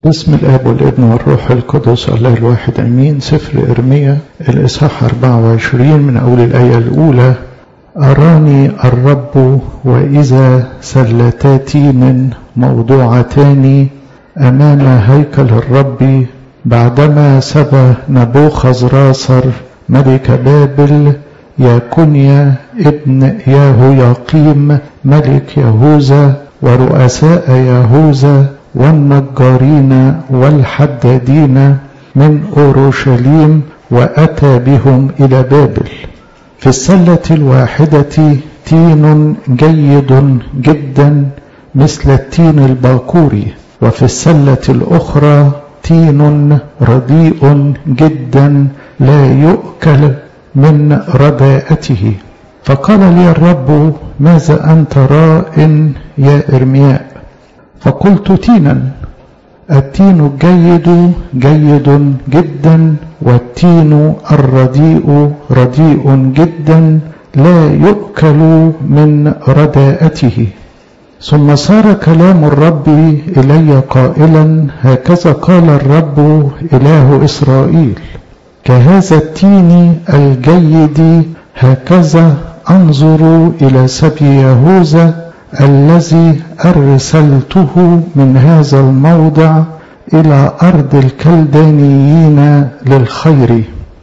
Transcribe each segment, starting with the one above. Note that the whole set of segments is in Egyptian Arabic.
بسم الاب والابن والروح القدس الله الواحد امين سفر ارميا الاصحاح 24 من اول الايه الاولى اراني الرب واذا سلتاتين موضوعتان امام هيكل الرب بعدما سبى نبوخذ راصر ملك بابل ياكونيا ابن ياهوياقيم ملك يهوذا ورؤساء يهوذا والنجارين والحدادين من اورشليم واتى بهم الى بابل في السله الواحده تين جيد جدا مثل التين الباكوري وفي السله الاخرى تين رديء جدا لا يؤكل من رداءته فقال لي الرب ماذا انت راء يا ارمياء فقلت تينا التين الجيد جيد جدا والتين الرديء رديء جدا لا يؤكل من رداءته ثم صار كلام الرب الي قائلا هكذا قال الرب اله اسرائيل كهذا التين الجيد هكذا انظر الى سبي يهوذا الذي ارسلته من هذا الموضع الى ارض الكلدانيين للخير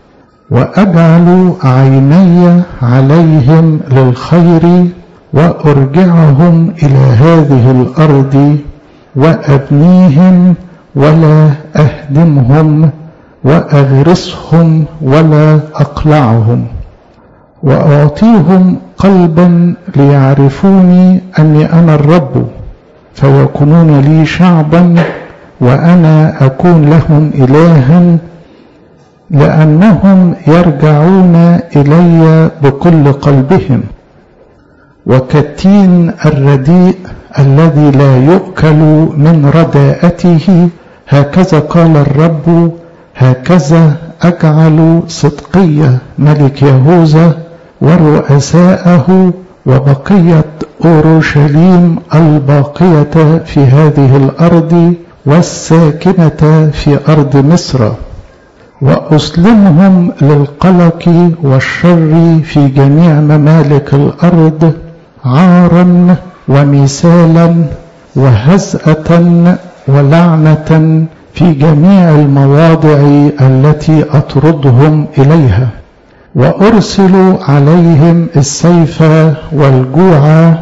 واجعل عيني عليهم للخير وارجعهم الى هذه الارض وابنيهم ولا اهدمهم واغرسهم ولا اقلعهم واعطيهم قلبا ليعرفوني اني انا الرب فيكونون لي شعبا وانا اكون لهم الها لانهم يرجعون الي بكل قلبهم وكالتين الرديء الذي لا يؤكل من رداءته هكذا قال الرب هكذا اجعل صدقيه ملك يهوذا ورؤساءه وبقية أورشليم الباقية في هذه الأرض والساكنة في أرض مصر وأسلمهم للقلق والشر في جميع ممالك الأرض عارا ومثالا وهزأة ولعنة في جميع المواضع التي أطردهم إليها وارسل عليهم السيف والجوع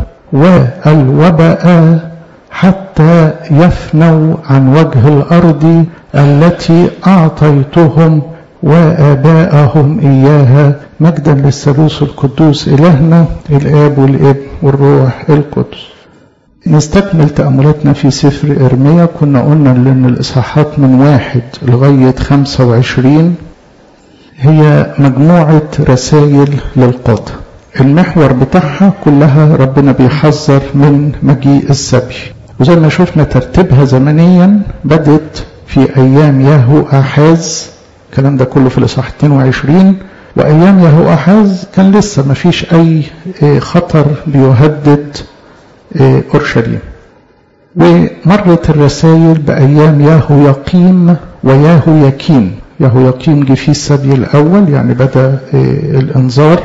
والوباء حتى يفنوا عن وجه الارض التي اعطيتهم واباءهم اياها مجدا للثالوث القدوس الهنا الاب والابن والروح القدس نستكمل تأملاتنا في سفر إرميا كنا قلنا لأن الإصحاحات من واحد لغاية خمسة وعشرين هي مجموعة رسائل للقادة المحور بتاعها كلها ربنا بيحذر من مجيء السبي وزي ما شفنا ترتيبها زمنيا بدت في أيام ياهو أحاز الكلام ده كله في الإصحاح 22 وأيام ياهو أحاز كان لسه ما فيش أي خطر بيهدد أورشليم ومرت الرسائل بأيام ياهو يقيم وياهو يكين يهوياقيم جه فيه السبي الأول يعني بدأ الإنذار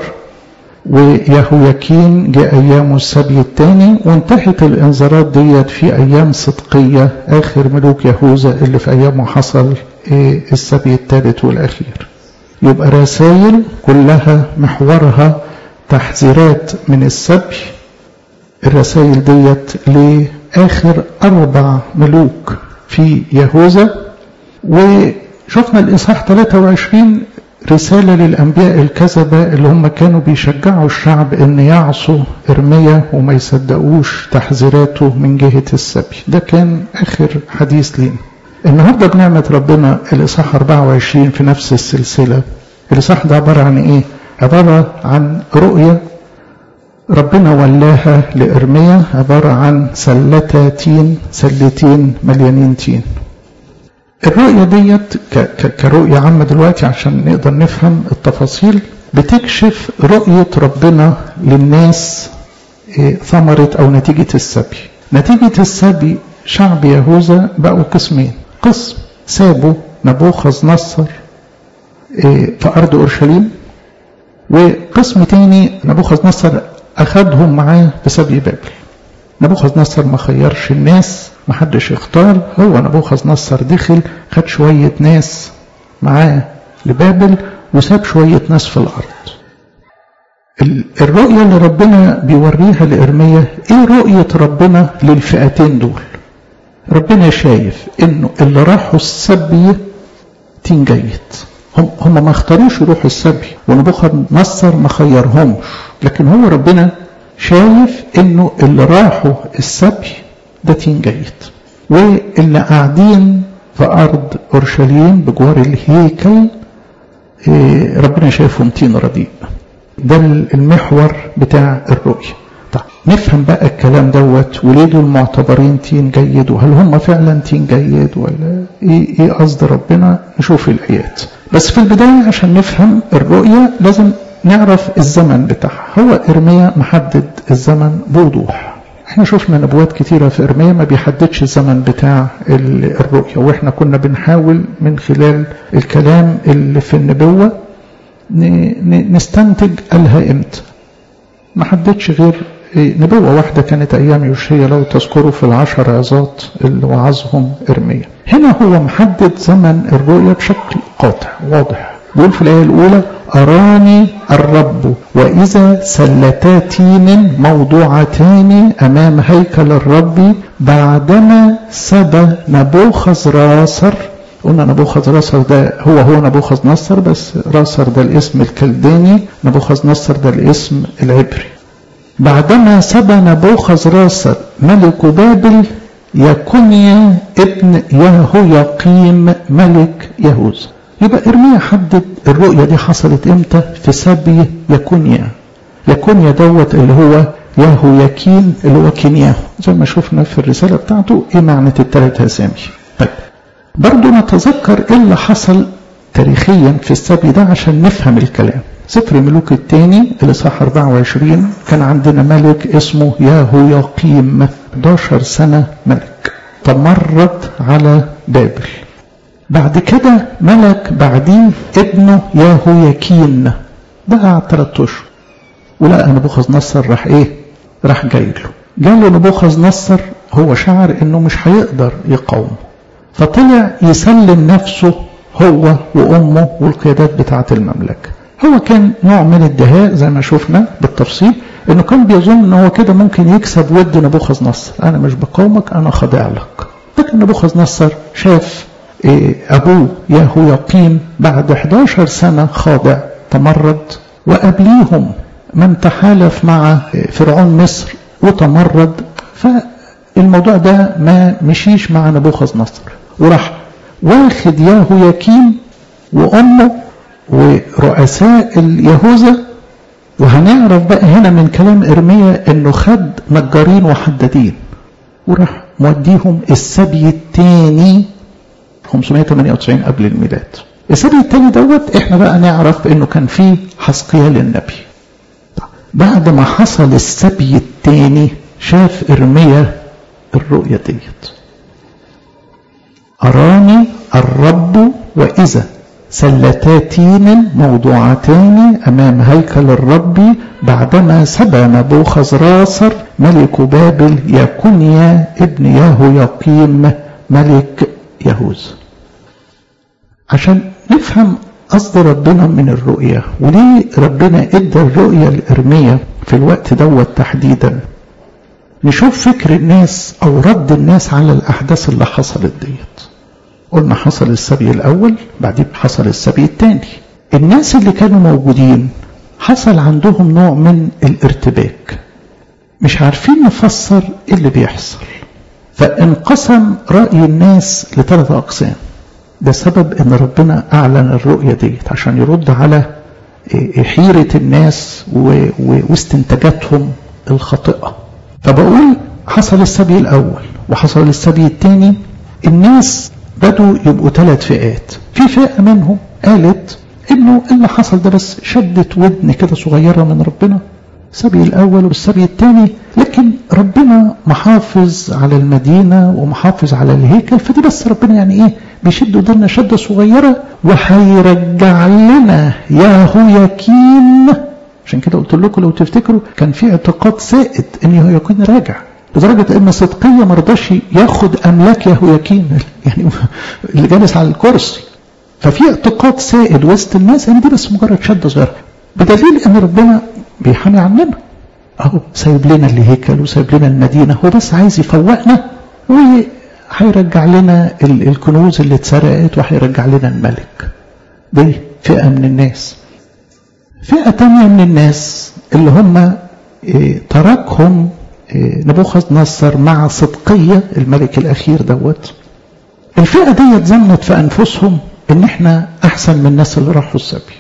ويهوياكين جه أيامه السبي الثاني وانتهت الإنذارات ديت في أيام صدقية آخر ملوك يهوذا اللي في أيامه حصل السبي الثالث والأخير يبقى رسائل كلها محورها تحذيرات من السبي الرسائل ديت لآخر أربع ملوك في يهوذا و شفنا الإصحاح 23 رسالة للأنبياء الكذبة اللي هم كانوا بيشجعوا الشعب إن يعصوا إرميا وما يصدقوش تحذيراته من جهة السبي ده كان آخر حديث لينا النهاردة بنعمة ربنا الإصحاح 24 في نفس السلسلة الإصحاح ده عبارة عن إيه؟ عبارة عن رؤية ربنا ولاها لإرميا عبارة عن سلتا تين سلتين مليانين تين الرؤية ديت كرؤية عامة دلوقتي عشان نقدر نفهم التفاصيل بتكشف رؤية ربنا للناس ثمرة أو نتيجة السبي نتيجة السبي شعب يهوذا بقوا قسمين قسم سابوا نبوخذ نصر في أرض أورشليم وقسم تاني نبوخذ نصر أخدهم معاه في سبي بابل نبوخذ نصر ما خيرش الناس ما حدش اختار هو نبوخذ نصر دخل خد شوية ناس معاه لبابل وساب شوية ناس في الأرض الرؤية اللي ربنا بيوريها لإرميا ايه رؤية ربنا للفئتين دول ربنا شايف انه اللي راحوا السبي تين جيد هم, هم ما اختاروش يروحوا السبي ونبوخذ نصر ما خيرهمش لكن هو ربنا شايف انه اللي راحوا السبي ده تين جيد واللي قاعدين في ارض اورشليم بجوار الهيكل إيه ربنا شايفهم تين رديء ده المحور بتاع الرؤيه طيب نفهم بقى الكلام دوت وليه دول معتبرين تين جيد وهل هم فعلا تين جيد ولا ايه ايه قصد ربنا نشوف الايات بس في البدايه عشان نفهم الرؤيه لازم نعرف الزمن بتاعها هو ارميا محدد الزمن بوضوح احنا شفنا نبوات كتيرة في ارميا ما بيحددش الزمن بتاع الرؤية واحنا كنا بنحاول من خلال الكلام اللي في النبوة نستنتج قالها امتى ما حددش غير نبوة واحدة كانت أيام يوشيا لو تذكروا في العشر عظات اللي وعظهم إرميا هنا هو محدد زمن الرؤية بشكل قاطع واضح بيقول في الآية الأولى أراني الرب وإذا سلتا تين موضوعتان أمام هيكل الرب بعدما سبى نبوخذ راسر قلنا نبوخذ راسر ده هو هو نبوخذ نصر بس راسر ده الاسم الكلداني نبوخذ نصر ده الاسم العبري بعدما سبى نبوخذ راسر ملك بابل يكونيا ابن يهويقيم ملك يهوذا يبقى ارميا حدد الرؤية دي حصلت امتى في سبي يكونيا يكونيا دوت اللي هو ياهوياكين اللي هو كينياهو زي ما شفنا في الرسالة بتاعته ايه معنى التلات اسامي طيب برضو نتذكر ايه اللي حصل تاريخيا في السبي ده عشان نفهم الكلام سفر ملوك الثاني الاصحاح 24 كان عندنا ملك اسمه ياهوياقيم 11 سنة ملك تمرد على بابل بعد كده ملك بعدين ابنه ياهوياكين ده قعد ثلاث اشهر ولقى نبوخذ نصر راح ايه؟ راح جاي له جاله نبوخذ نصر هو شعر انه مش هيقدر يقاومه فطلع يسلم نفسه هو وامه والقيادات بتاعه المملكه هو كان نوع من الدهاء زي ما شفنا بالتفصيل انه كان بيظن ان هو كده ممكن يكسب ود نبوخذ نصر انا مش بقاومك انا خاضع لك لكن نبوخذ نصر شاف أبوه يهويقيم بعد 11 سنة خاضع تمرد وقبليهم من تحالف مع فرعون مصر وتمرد فالموضوع ده ما مشيش مع نبوخذ نصر وراح واخد يهويقيم وأمه ورؤساء اليهوذا وهنعرف بقى هنا من كلام إرميا إنه خد نجارين وحدادين وراح موديهم السبي الثاني 598 قبل الميلاد السبي التاني دوت احنا بقى نعرف انه كان فيه حسقيال النبي بعد ما حصل السبي التاني شاف ارميا الرؤية ديت أراني الرب وإذا سلتاتين موضوعتان أمام هيكل الرب بعدما سبى نبوخذ راسر ملك بابل يكونيا ابن يهويقيم ملك يهوذا عشان نفهم قصد ربنا من الرؤية وليه ربنا ادى الرؤية لإرميا في الوقت دوت تحديدا نشوف فكر الناس أو رد الناس على الأحداث اللي حصلت ديت قلنا حصل السبي الأول بعدين حصل السبي الثاني الناس اللي كانوا موجودين حصل عندهم نوع من الارتباك مش عارفين نفسر ايه اللي بيحصل فانقسم رأي الناس لثلاث أقسام ده سبب ان ربنا اعلن الرؤية ديت عشان يرد على حيرة الناس واستنتاجاتهم الخاطئة فبقول حصل السبي الاول وحصل السبي الثاني الناس بدوا يبقوا ثلاث فئات في فئة منهم قالت انه اللي حصل ده بس شدت ودن كده صغيرة من ربنا السبي الأول والسبي الثاني لكن ربنا محافظ على المدينة ومحافظ على الهيكل فدي بس ربنا يعني إيه بيشد ودنا شدة صغيرة وهيرجع لنا ياهوياكين عشان كده قلت لكم لو تفتكروا كان في اعتقاد سائد ان يهوياكين راجع لدرجة ان صدقية مرضاش ياخد املاك يهوياكين يعني اللي جالس على الكرسي ففي اعتقاد سائد وسط الناس ان دي بس مجرد شدة صغيرة بدليل ان ربنا بيحامي عننا اهو سايب لنا الهيكل وسايب لنا المدينة هو بس عايز يفوقنا وهيرجع لنا الكنوز اللي اتسرقت وهيرجع لنا الملك دي فئة من الناس فئة تانية من الناس اللي هم تركهم نبوخذ نصر مع صدقية الملك الأخير دوت الفئة دي ظنت في أنفسهم إن إحنا أحسن من الناس اللي راحوا السبي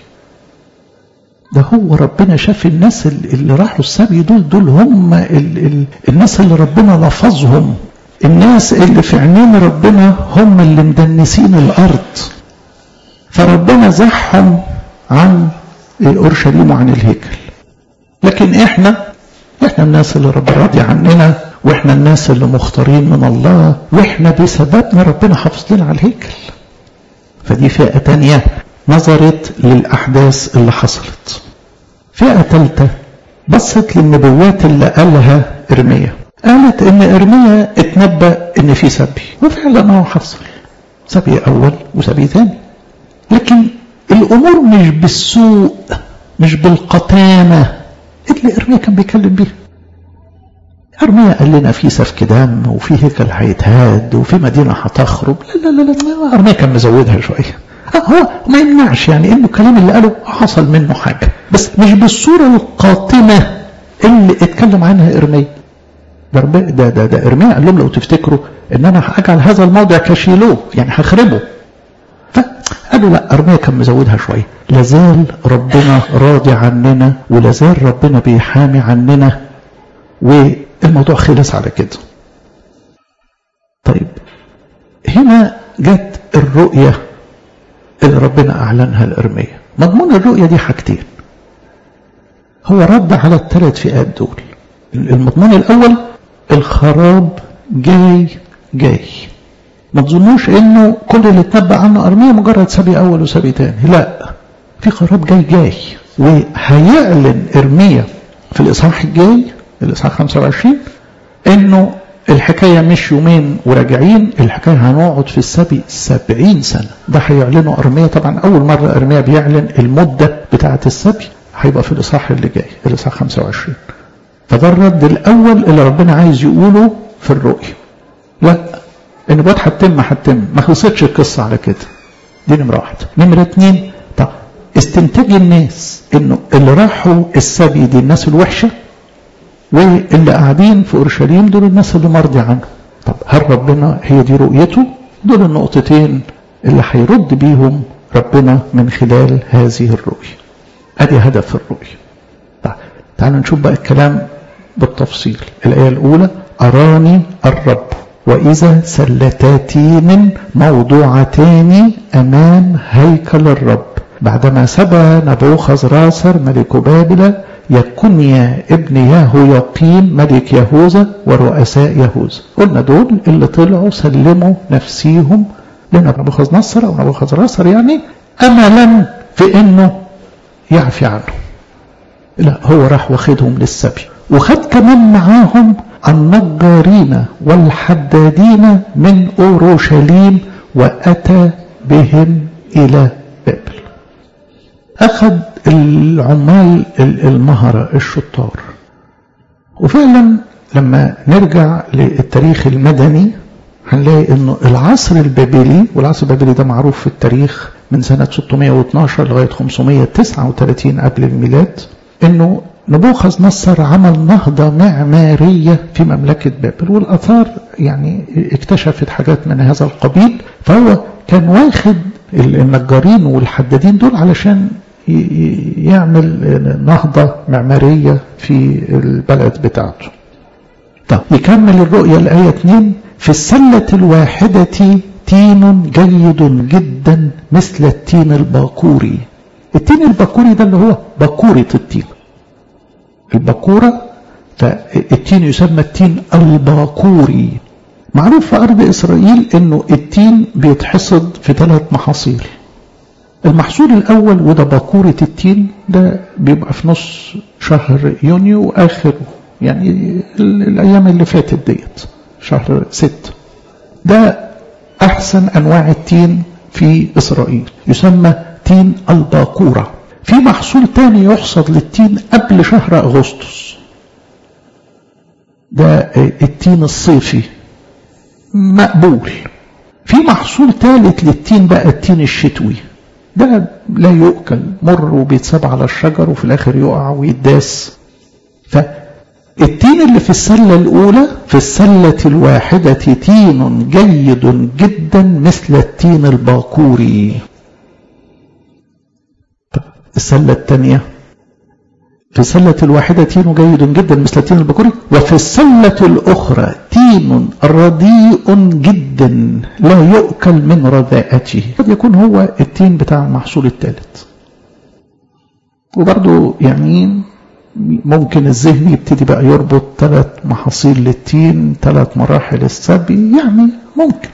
ده هو ربنا شاف الناس اللي راحوا السبي دول دول هم ال ال الناس اللي ربنا لفظهم الناس اللي في عينين ربنا هم اللي مدنسين الأرض فربنا زحهم عن أورشليم وعن الهيكل لكن إحنا إحنا الناس اللي رب راضي عننا وإحنا الناس اللي مختارين من الله وإحنا بسببنا ربنا حافظ لنا على الهيكل فدي فئة تانية نظرت للأحداث اللي حصلت فئة ثالثة بصت للنبوات اللي قالها إرميا قالت إن إرميا اتنبأ إن في سبي وفعلا هو حصل سبي أول وسبي ثاني لكن الأمور مش بالسوء مش بالقتامة اللي إرميا كان بيتكلم بيها إرميا قال لنا في سفك دم وفي هيكل هيتهاد وفي مدينة هتخرب لا لا لا لا إرميا كان مزودها شوية هو ما يمنعش يعني انه الكلام اللي قاله حصل منه حاجة بس مش بالصورة القاتمة اللي اتكلم عنها إرميا ده ده ده, ده إرميا قال لهم لو تفتكروا ان انا هجعل هذا الموضع كشيلوه يعني هخربه فقالوا لا أرميا كان مزودها شوية لازال ربنا راضي عننا ولازال ربنا بيحامي عننا والموضوع خلص على كده طيب هنا جت الرؤية اللي ربنا أعلنها لإرميا مضمون الرؤية دي حاجتين هو رد على الثلاث فئات دول المضمون الأول الخراب جاي جاي ما تظنوش انه كل اللي اتنبأ عنه ارميا مجرد سبي اول وسبي تاني لا في خراب جاي جاي وهيعلن ارميا في الاصحاح الجاي الاصحاح 25 انه الحكاية مش يومين وراجعين الحكاية هنقعد في السبي سبعين سنة ده هيعلنه أرمية طبعا أول مرة أرمية بيعلن المدة بتاعة السبي هيبقى في الإصحاح اللي جاي الإصحاح 25 فده الرد الأول اللي ربنا عايز يقوله في الرؤية لا النبوات هتتم هتتم ما خلصتش القصة على كده دي نمرة واحدة نمرة اتنين طب استنتاج الناس انه اللي راحوا السبي دي الناس الوحشة واللي قاعدين في اورشليم دول الناس اللي مرضي عنه طب هل ربنا هي دي رؤيته دول النقطتين اللي هيرد بيهم ربنا من خلال هذه الرؤية ادي هدف الرؤية طيب تعالوا نشوف بقى الكلام بالتفصيل الآية الأولى أراني الرب وإذا سلتاتين موضوعتان أمام هيكل الرب بعدما سبى نبوخذ راسر ملك بابل يكونيا ابن يهويقيم ملك يهوذا ورؤساء يهوذا قلنا دول اللي طلعوا سلموا نفسيهم لنبوخذ نصر او نبوخذ راسر يعني املا في انه يعفي عنه لا هو راح واخدهم للسبي وخد كمان معاهم النجارين والحدادين من اورشليم واتى بهم الى بابل اخذ العمال المهرة الشطار وفعلا لما نرجع للتاريخ المدني هنلاقي انه العصر البابلي والعصر البابلي ده معروف في التاريخ من سنة 612 لغاية 539 قبل الميلاد انه نبوخذ نصر عمل نهضة معمارية في مملكة بابل والآثار يعني اكتشفت حاجات من هذا القبيل فهو كان واخد النجارين والحدادين دول علشان يعمل نهضة معمارية في البلد بتاعته طب يكمل الرؤية الآية 2 في السلة الواحدة تين جيد جدا مثل التين الباكوري التين الباكوري ده اللي هو باكورة التين الباكورة فالتين يسمى التين الباكوري معروف في أرض إسرائيل أنه التين بيتحصد في ثلاث محاصيل المحصول الأول وده باكورة التين ده بيبقى في نص شهر يونيو وآخر يعني الأيام اللي فاتت ديت شهر ست ده أحسن أنواع التين في إسرائيل يسمى تين الباكورة في محصول تاني يحصد للتين قبل شهر أغسطس ده التين الصيفي مقبول في محصول ثالث للتين بقى التين الشتوي ده لا يؤكل مر وبيتساب على الشجر وفي الآخر يقع ويداس فالتين اللي في السلة الأولى في السلة الواحدة تين جيد جدا مثل التين الباكوري السلة الثانية في السلة الواحدة تين جيد جدا مثل التين البكوري وفي السلة الأخرى تين رديء جدا لا يؤكل من رذاءته قد يكون هو التين بتاع المحصول الثالث وبرضه يعني ممكن الذهن يبتدي بقى يربط ثلاث محاصيل للتين ثلاث مراحل السبي يعني ممكن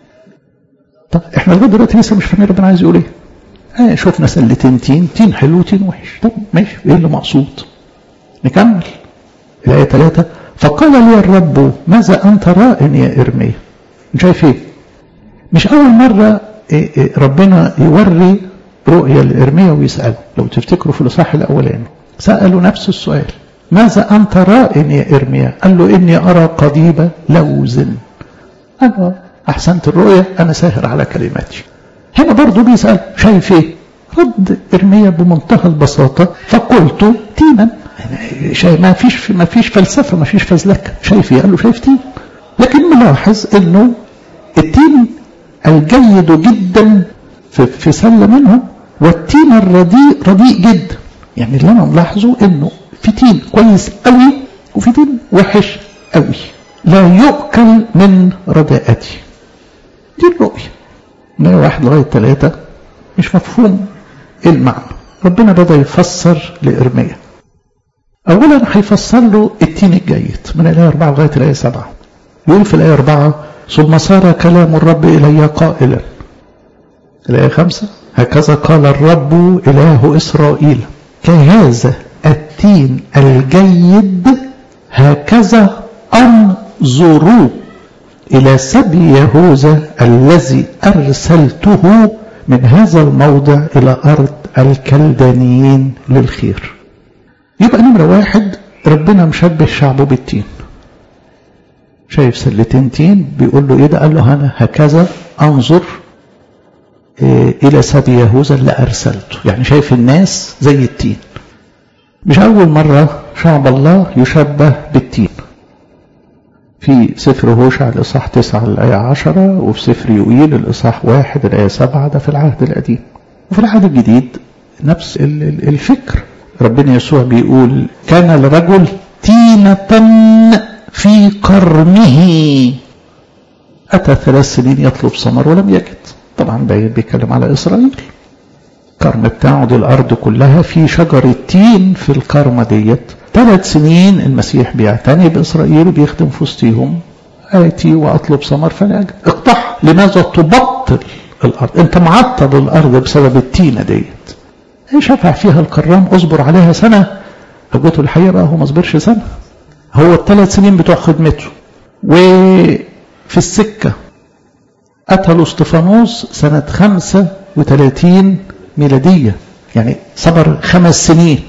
طب احنا لغايه دلوقتي لسه مش فاهمين ربنا عايز يقول ايه آه شفنا سلتين تين تين حلو تين وحش طب ماشي ايه اللي مقصود نكمل الآية ثلاثة فقال لي الرب ماذا أنت راء يا إرميا شايف ايه مش أول مرة إيه إيه ربنا يوري رؤيا لإرميا ويسأله لو تفتكروا في الإصحاح الأولاني سألوا نفس السؤال ماذا أنت راء يا إرميا قال له إني أرى قضيب لوز أنا أحسنت الرؤيا أنا ساهر على كلماتي هنا برضه بيسأل شايف ايه رد ارميا بمنتهى البساطة فقلت تينا شايف ما فيش ما فيش فلسفة ما فيش فزلكة شايف ايه قال له شايف تين لكن ملاحظ انه التين الجيد جدا في, في سلة منهم والتين الرديء رديء جدا يعني اللي انا ملاحظه انه في تين كويس قوي وفي تين وحش قوي لا يؤكل من رداءتي دي الرؤيه من واحد لغاية ثلاثة مش مفهوم ايه المعنى ربنا بدأ يفسر لإرميا أولا هيفسر له التين الجيد من الآية 4 لغاية الآية 7 يقول في الآية 4 ثم صار كلام الرب إلي قائلا الآية 5 هكذا قال الرب إله إسرائيل كهذا التين الجيد هكذا أنظروا إلى سبي يهوذا الذي أرسلته من هذا الموضع إلى أرض الكلدانيين للخير يبقى نمرة واحد ربنا مشبه شعبه بالتين شايف سلتين تين بيقول له ايه ده قال له انا هكذا انظر إيه الى سبي يهوذا اللي ارسلته يعني شايف الناس زي التين مش اول مرة شعب الله يشبه بالتين في سفر هوشع الإصحاح 9 الآية 10 وفي سفر يوئيل الإصحاح 1 الآية 7 ده في العهد القديم وفي العهد الجديد نفس الفكر ربنا يسوع بيقول كان الرجل تينة في قرنه أتى ثلاث سنين يطلب ثمر ولم يجد طبعا بيتكلم على إسرائيل الكرم بتاعه دي الأرض كلها في شجر التين في الكرمة ديت ثلاث سنين المسيح بيعتني بإسرائيل وبيخدم في وسطهم آتي وأطلب ثمر فلا أجد اقطع لماذا تبطل الأرض أنت معطل الأرض بسبب التينة ديت شفع فيها الكرام اصبر عليها سنة فجوته الحقيقة بقى هو ما صبرش سنة هو الثلاث سنين بتوع خدمته وفي السكة قتلوا اسطفانوس سنة خمسة وثلاثين ميلادية يعني صبر خمس سنين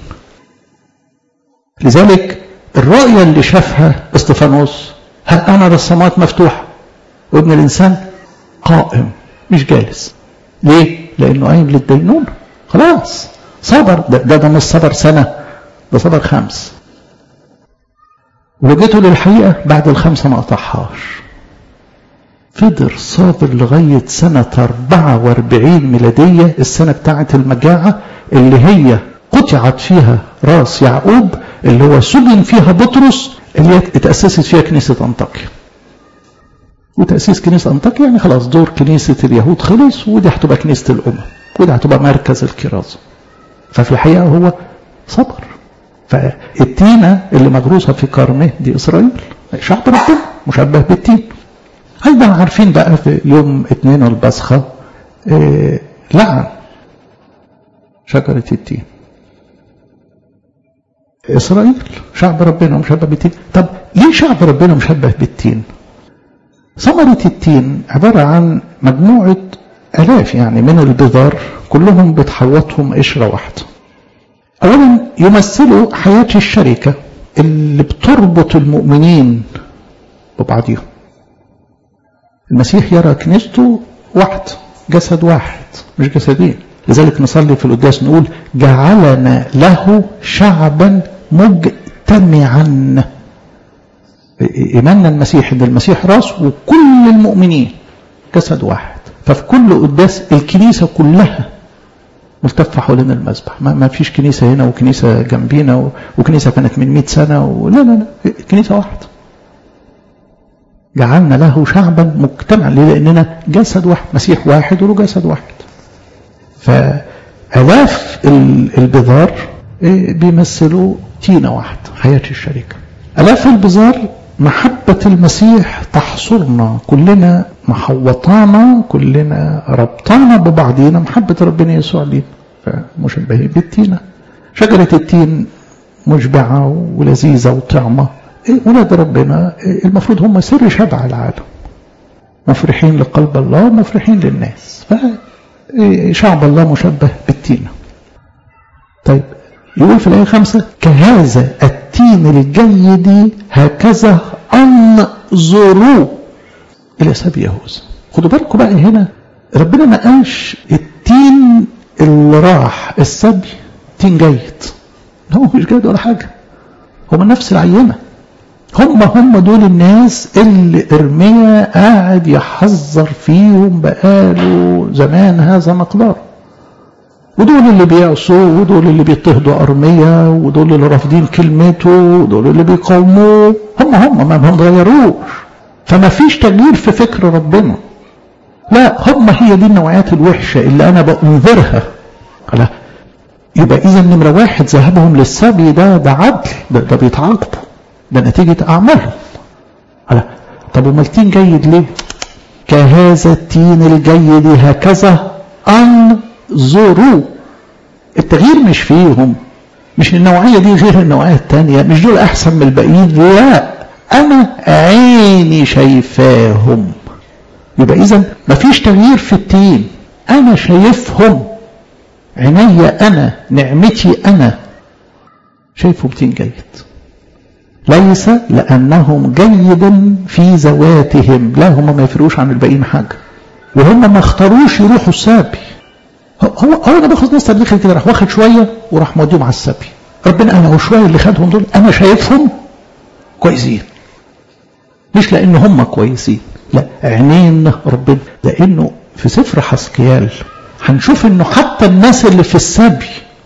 لذلك الرؤية اللي شافها استفانوس هل أنا السماوات مفتوحة وابن الإنسان قائم مش جالس ليه؟ لأنه قايم للدينون خلاص صبر ده, ده, ده مش صبر سنة ده صبر خمس وجيته للحقيقة بعد الخمسة ما قطعهاش فضل صابر لغاية سنة 44 ميلادية السنة بتاعة المجاعة اللي هي قطعت فيها راس يعقوب اللي هو سجن فيها بطرس اللي هي اتأسست فيها كنيسة أنطاكيا وتأسيس كنيسة أنطاكيا يعني خلاص دور كنيسة اليهود خلص ودي هتبقى كنيسة الأمم ودي هتبقى مركز الكرازة ففي الحقيقة هو صبر فالتينة اللي مغروسة في كرمه دي إسرائيل شعب ربنا مشبه بالتين أيضا عارفين بقى في يوم اثنين البصخة إيه لعن شجرة التين إسرائيل شعب ربنا مشبه بالتين طب ليه شعب ربنا مشبه بالتين ثمرة التين عبارة عن مجموعة آلاف يعني من البذار كلهم بتحوطهم قشرة واحدة أولا يمثلوا حياة الشركة اللي بتربط المؤمنين ببعضهم المسيح يرى كنيسته واحد جسد واحد مش جسدين لذلك نصلي في القداس نقول جعلنا له شعبا مجتمعا إيماننا المسيح إن المسيح راس وكل المؤمنين جسد واحد ففي كل قداس الكنيسة كلها ملتفة حوالين المذبح ما, ما فيش كنيسة هنا وكنيسة جنبينا وكنيسة كانت من 100 سنة و... لا لا لا كنيسة واحدة جعلنا له شعبا مجتمعا لأننا جسد واحد مسيح واحد وله جسد واحد فألاف البذار بيمثلوا تينة واحدة حياة الشركة ألاف البذار محبة المسيح تحصرنا كلنا محوطانا كلنا ربطانا ببعضينا محبة ربنا يسوع لينا فمشبهين بالتينة شجرة التين مشبعة ولذيذة وطعمة ولاد ربنا المفروض هم سر شبع العالم مفرحين لقلب الله ومفرحين للناس فشعب الله مشبه بالتينة طيب يقول في الآية خمسة كهذا التين الجيد هكذا انظروا إلى سبي يهوذا خدوا بالكم بقى هنا ربنا ما قالش التين اللي راح السبي تين جيد هو مش جيد ولا حاجة هم نفس العينة هم هم دول الناس اللي ارميا قاعد يحذر فيهم بقاله زمان هذا مقدار ودول اللي بيعصوا ودول اللي بيضطهدوا أرمية ودول اللي رافضين كلمته ودول اللي بيقاوموه هم هم ما غيروش فما فيش تغيير في فكر ربنا لا هم هي دي النوعيات الوحشة اللي أنا بأنذرها لا يبقى إذا نمرة واحد ذهابهم للسبي ده ده عدل ده, ده بيتعاقبوا ده نتيجة أعمالهم لا طب وما التين جيد ليه؟ كهذا التين الجيد هكذا انظروا التغيير مش فيهم مش النوعية دي غير النوعية التانية مش دول أحسن من الباقيين لا أنا عيني شايفاهم يبقى إذا مفيش تغيير في التين أنا شايفهم عيني أنا نعمتي أنا شايفهم تين جيد ليس لأنهم جيد في ذواتهم لا هم ما يفرقوش عن الباقيين حاجة وهم ما اختاروش يروحوا السابي هو هو انا باخد ناس تبليغ كده راح واخد شويه وراح موديهم على السبي ربنا قال هو شويه اللي خدهم دول انا شايفهم كويسين مش لان هم كويسين لا عينين ربنا لانه في سفر حسكيال هنشوف انه حتى الناس اللي في السبي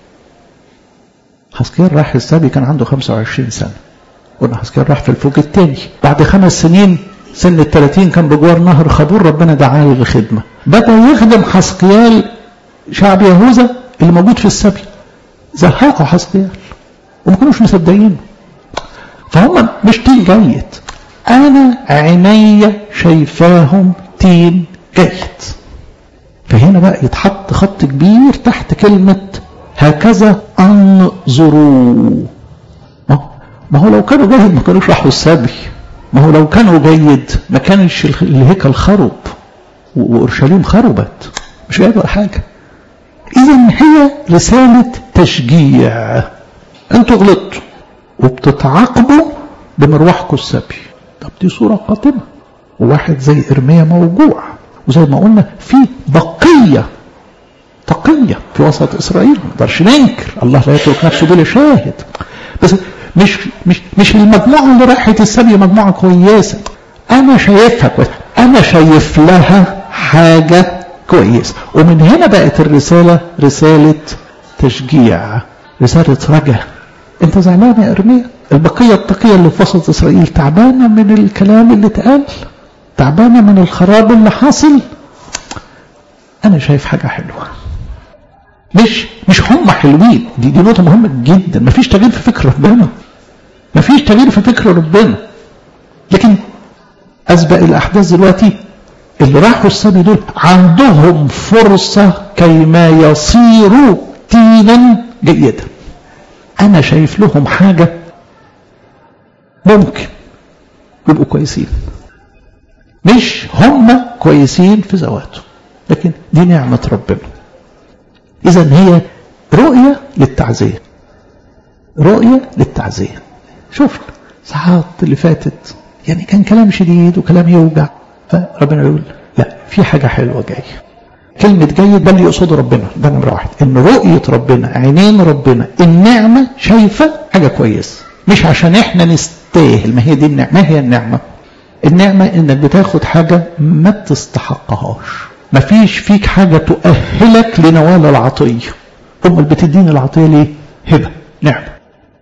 حسكيال راح السبي كان عنده 25 سنه قلنا حسكيال راح في الفوج الثاني بعد خمس سنين سن ال 30 كان بجوار نهر خبور ربنا دعاه للخدمه بدا يخدم حسكيال شعب يهوذا اللي موجود في السبي زهقوا حسقيال وما كانوش مصدقينه فهم مش تين جيد انا عيني شايفاهم تين جيد فهنا بقى يتحط خط كبير تحت كلمة هكذا انظروا ما هو لو كانوا جيد ما كانوش راحوا السبي ما هو لو كانوا جيد ما كانش الهيكل خرب واورشليم خربت مش جيد ولا حاجه إذا هي رسالة تشجيع أنتوا غلطتوا وبتتعاقبوا بمروحكم السبي طب دي صورة قاتمة وواحد زي إرميا موجوع وزي ما قلنا في بقية تقية في وسط إسرائيل ما نقدرش ننكر الله لا يترك نفسه بلا شاهد بس مش مش مش المجموعة اللي راحت السبي مجموعة كويسة أنا شايفها كويس أنا شايف لها حاجة كويس ومن هنا بقت الرسالة رسالة تشجيع رسالة رجا انت زعلان يا ارميا البقية التقية اللي في وسط اسرائيل تعبانة من الكلام اللي اتقال تعبانة من الخراب اللي حاصل انا شايف حاجة حلوة مش مش هم حلوين دي دي نقطة مهمة جدا مفيش تغيير في فكر ربنا مفيش تغيير في فكر ربنا لكن أسبق الأحداث دلوقتي اللي راحوا السبي دول عندهم فرصة كيما يصيروا تينا جيدا أنا شايف لهم حاجة ممكن يبقوا كويسين مش هم كويسين في ذواتهم لكن دي نعمة ربنا إذا هي رؤية للتعزية رؤية للتعزية شفت ساعات اللي فاتت يعني كان كلام شديد وكلام يوجع فربنا يقول لا في حاجة حلوة جاية كلمة جيد ده اللي يقصده ربنا ده نمرة واحد ان رؤية ربنا عينين ربنا النعمة شايفة حاجة كويسة مش عشان احنا نستاهل ما هي دي النعمة ما هي النعمة النعمة انك بتاخد حاجة ما تستحقهاش ما فيش فيك حاجة تؤهلك لنوال العطية امال بتديني العطية ليه هبة نعمة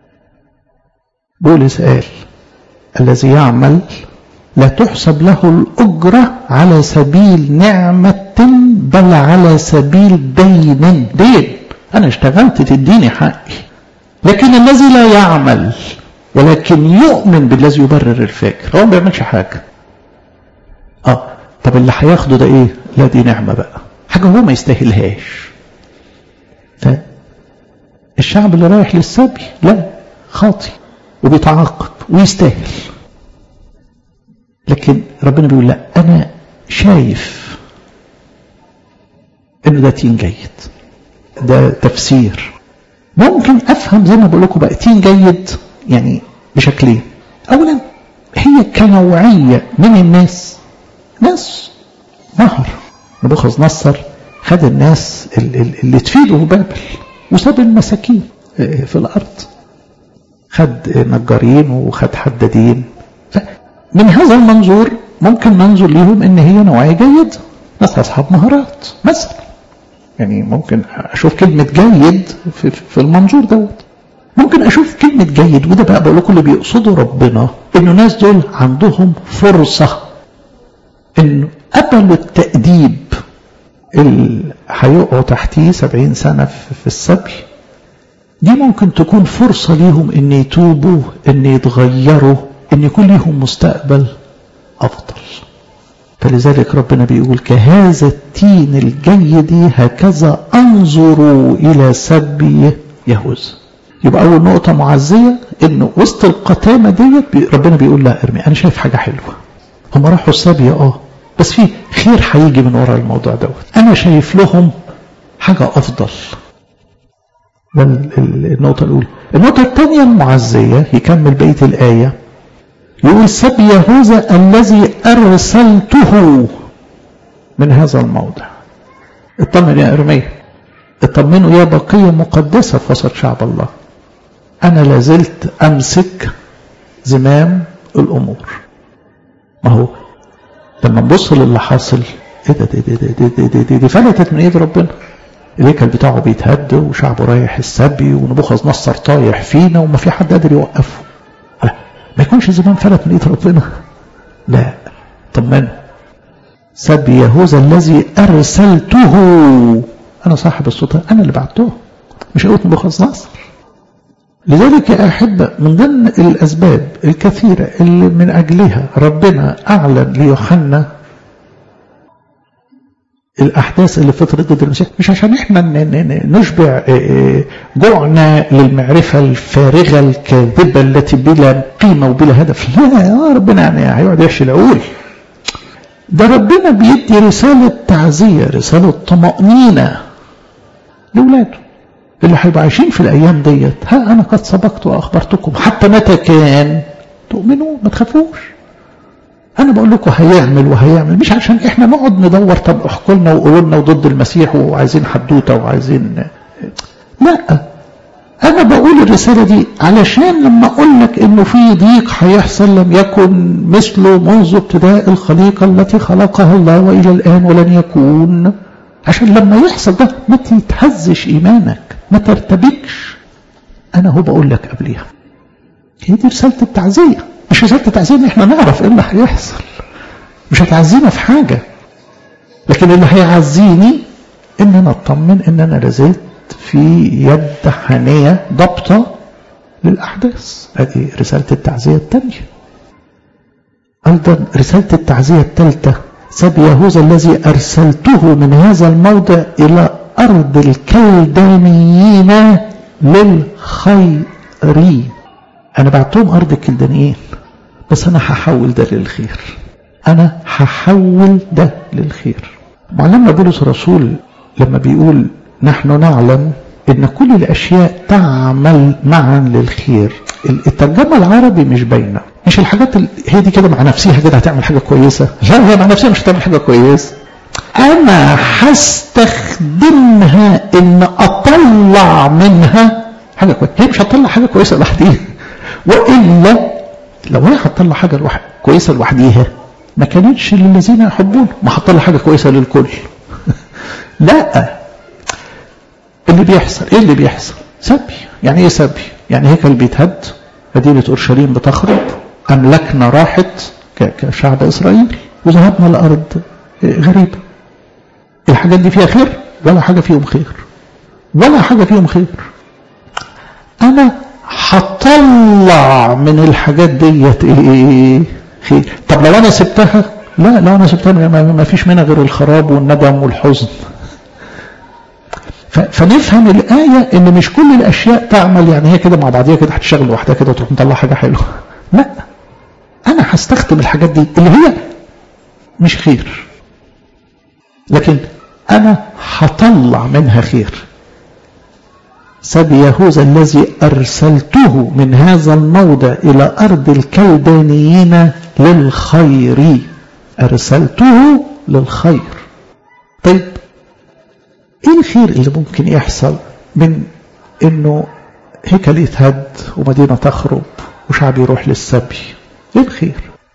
بولس قال الذي يعمل لا تحسب له الأجرة على سبيل نعمة بل على سبيل دين دين أنا اشتغلت تديني حقي لكن الذي لا يعمل ولكن يؤمن بالذي يبرر الفاكر هو ما بيعملش حاجة اه طب اللي هياخده ده ايه لا دي نعمة بقى حاجة هو ما يستاهلهاش الشعب اللي رايح للسبي لا خاطي وبيتعاقب ويستاهل لكن ربنا بيقول لا انا شايف انه ده تين جيد ده تفسير ممكن افهم زي ما بقول لكم بقى تين جيد يعني بشكلين اولا هي كنوعيه من الناس ناس نهر نبوخذ نصر خد الناس اللي تفيدوا في بابل وساب المساكين في الارض خد نجارين وخد حدادين من هذا المنظور ممكن منظور ليهم ان هي نوعيه جيد ناس اصحاب مهارات مثلا يعني ممكن اشوف كلمه جيد في, في المنظور دوت ممكن اشوف كلمه جيد وده بقى بقول لكم اللي بيقصدوا ربنا انه الناس دول عندهم فرصه انه قبلوا التاديب اللي هيقعوا تحتيه سبعين سنه في السبي دي ممكن تكون فرصه ليهم ان يتوبوا ان يتغيروا ان يكون لهم مستقبل افضل فلذلك ربنا بيقول كهذا التين الجيد هكذا انظروا الى سبي يهوذا يبقى اول نقطة معزية انه وسط القتامة ديت ربنا بيقول لا ارمي انا شايف حاجة حلوة هم راحوا السبي اه بس في خير هيجي من وراء الموضوع دوت انا شايف لهم حاجة افضل ده النقطة الاولى النقطة الثانية المعزية يكمل بقية الآية يقول سبي يهوذا الذي أرسلته من هذا الموضع اطمن يا إرميا اطمنوا يا بقية مقدسة في وسط شعب الله أنا لازلت أمسك زمام الأمور ما هو لما نبص للي حاصل ايه ده دي دي دي دي دي, دي, دي فلتت من ايد ربنا الهيكل بتاعه بيتهد وشعبه رايح السبي ونبوخذ نصر طايح فينا وما في حد قادر يوقفه ما يكونش زمان فلت من ايد ربنا لا طمنوا سبي يهوذا الذي ارسلته انا صاحب السلطان انا اللي بعته مش قلت نبوخذ نصر لذلك يا أحبة من ضمن الأسباب الكثيرة اللي من أجلها ربنا أعلن ليوحنا الأحداث اللي فطرت ضد المسيح مش عشان إحنا نشبع جوعنا للمعرفة الفارغة الكاذبة التي بلا قيمة وبلا هدف لا ربنا يعني هيقعد يحشي العقول ده ربنا بيدي رسالة تعزية رسالة طمأنينة لأولاده اللي هيبقوا عايشين في الأيام ديت ها أنا قد سبقت وأخبرتكم حتى متى كان تؤمنوا ما تخافوش أنا بقول لكم هيعمل وهيعمل مش عشان إحنا نقعد ندور طب احكوا لنا وقولوا لنا وضد المسيح وعايزين حدوتة وعايزين لا أنا بقول الرسالة دي علشان لما أقول لك إنه في ضيق هيحصل لم يكن مثله منذ ابتداء الخليقة التي خلقها الله وإلى الآن ولن يكون عشان لما يحصل ده ما تتهزش إيمانك ما ترتبكش أنا هو بقول لك قبليها هي دي رسالة التعزية مش رسالة التعزية إن إحنا نعرف إيه اللي هيحصل مش هتعزينا في حاجة لكن اللي هيعزيني إن أنا أطمن إن أنا لازلت في يد حانية ضبطة للأحداث هذه رسالة التعزية الثانية أيضا رسالة التعزية الثالثة سب يهوذا الذي أرسلته من هذا الموضع إلى أرض الكلدانيين للخير أنا بعتهم أرض الكلدانيين بس أنا هحول ده للخير أنا هحول ده للخير معلمنا بولس الرسول لما بيقول نحن نعلم ان كل الاشياء تعمل معا للخير الترجمه العربي مش باينه مش الحاجات ال... هي دي كده مع نفسها كده هتعمل حاجه كويسه لا هي مع نفسها مش هتعمل حاجه كويسه انا هستخدمها ان اطلع منها حاجه كويسه هي مش هتطلع حاجه كويسه لوحديها والا لو هي هتطلع حاجه لوحد كويسه لوحديها ما كانتش للذين يحبون ما هتطلع حاجه كويسه للكل لا اللي بيحصل ايه اللي بيحصل سبي يعني ايه سبي يعني هيكل بيتهد مدينة أورشليم بتخرب أملاكنا راحت كشعب إسرائيل وذهبنا لأرض غريبة الحاجات دي فيها خير ولا حاجة فيهم خير ولا حاجة فيهم خير أنا هطلع من الحاجات ديت ايه خير طب لو أنا سبتها لا لو أنا سبتها ما فيش منها غير الخراب والندم والحزن فنفهم الآية إن مش كل الأشياء تعمل يعني هي كده مع بعضيها كده هتشتغل لوحدها كده وتروح مطلع حاجة حلوة. لا أنا هستخدم الحاجات دي اللي هي مش خير. لكن أنا هطلع منها خير. سبي يهوذا الذي أرسلته من هذا الموضع إلى أرض الكلدانيين للخير. أرسلته للخير. طيب ايه الخير اللي ممكن يحصل من انه هيكل يتهد ومدينة تخرب وشعب يروح للسبي ايه الخير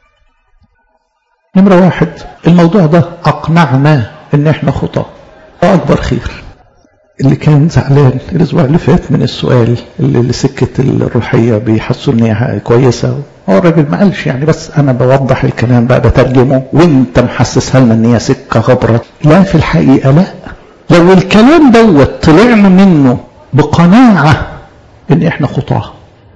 نمرة واحد الموضوع ده اقنعنا ان احنا خطاة اكبر خير اللي كان زعلان الاسبوع اللي فات من السؤال اللي سكة الروحية بيحسوا ان هي كويسة هو الراجل ما قالش يعني بس انا بوضح الكلام بقى بترجمه وانت محسسها لنا ان هي سكة غبرة لا في الحقيقة لا لو الكلام دوت طلعنا منه بقناعة ان احنا خطاة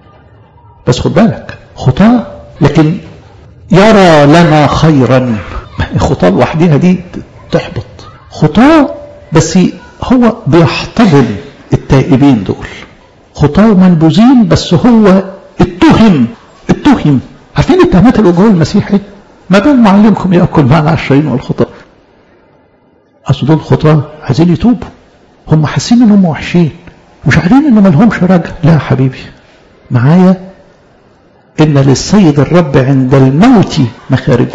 بس خد بالك خطاة لكن يرى لنا خيرا خطاة لوحدها دي تحبط خطاة بس هو بيحتضن التائبين دول خطاة منبوذين بس هو اتهم اتهم عارفين التهمات اللي جوه المسيحي ما بال معلمكم ياكل معنا عشرين والخطاه اصل دول خطاه عايزين يتوبوا هم حاسين انهم وحشين مش عارفين ان ما لهمش رجع لا يا حبيبي معايا ان للسيد الرب عند الموت مخارجه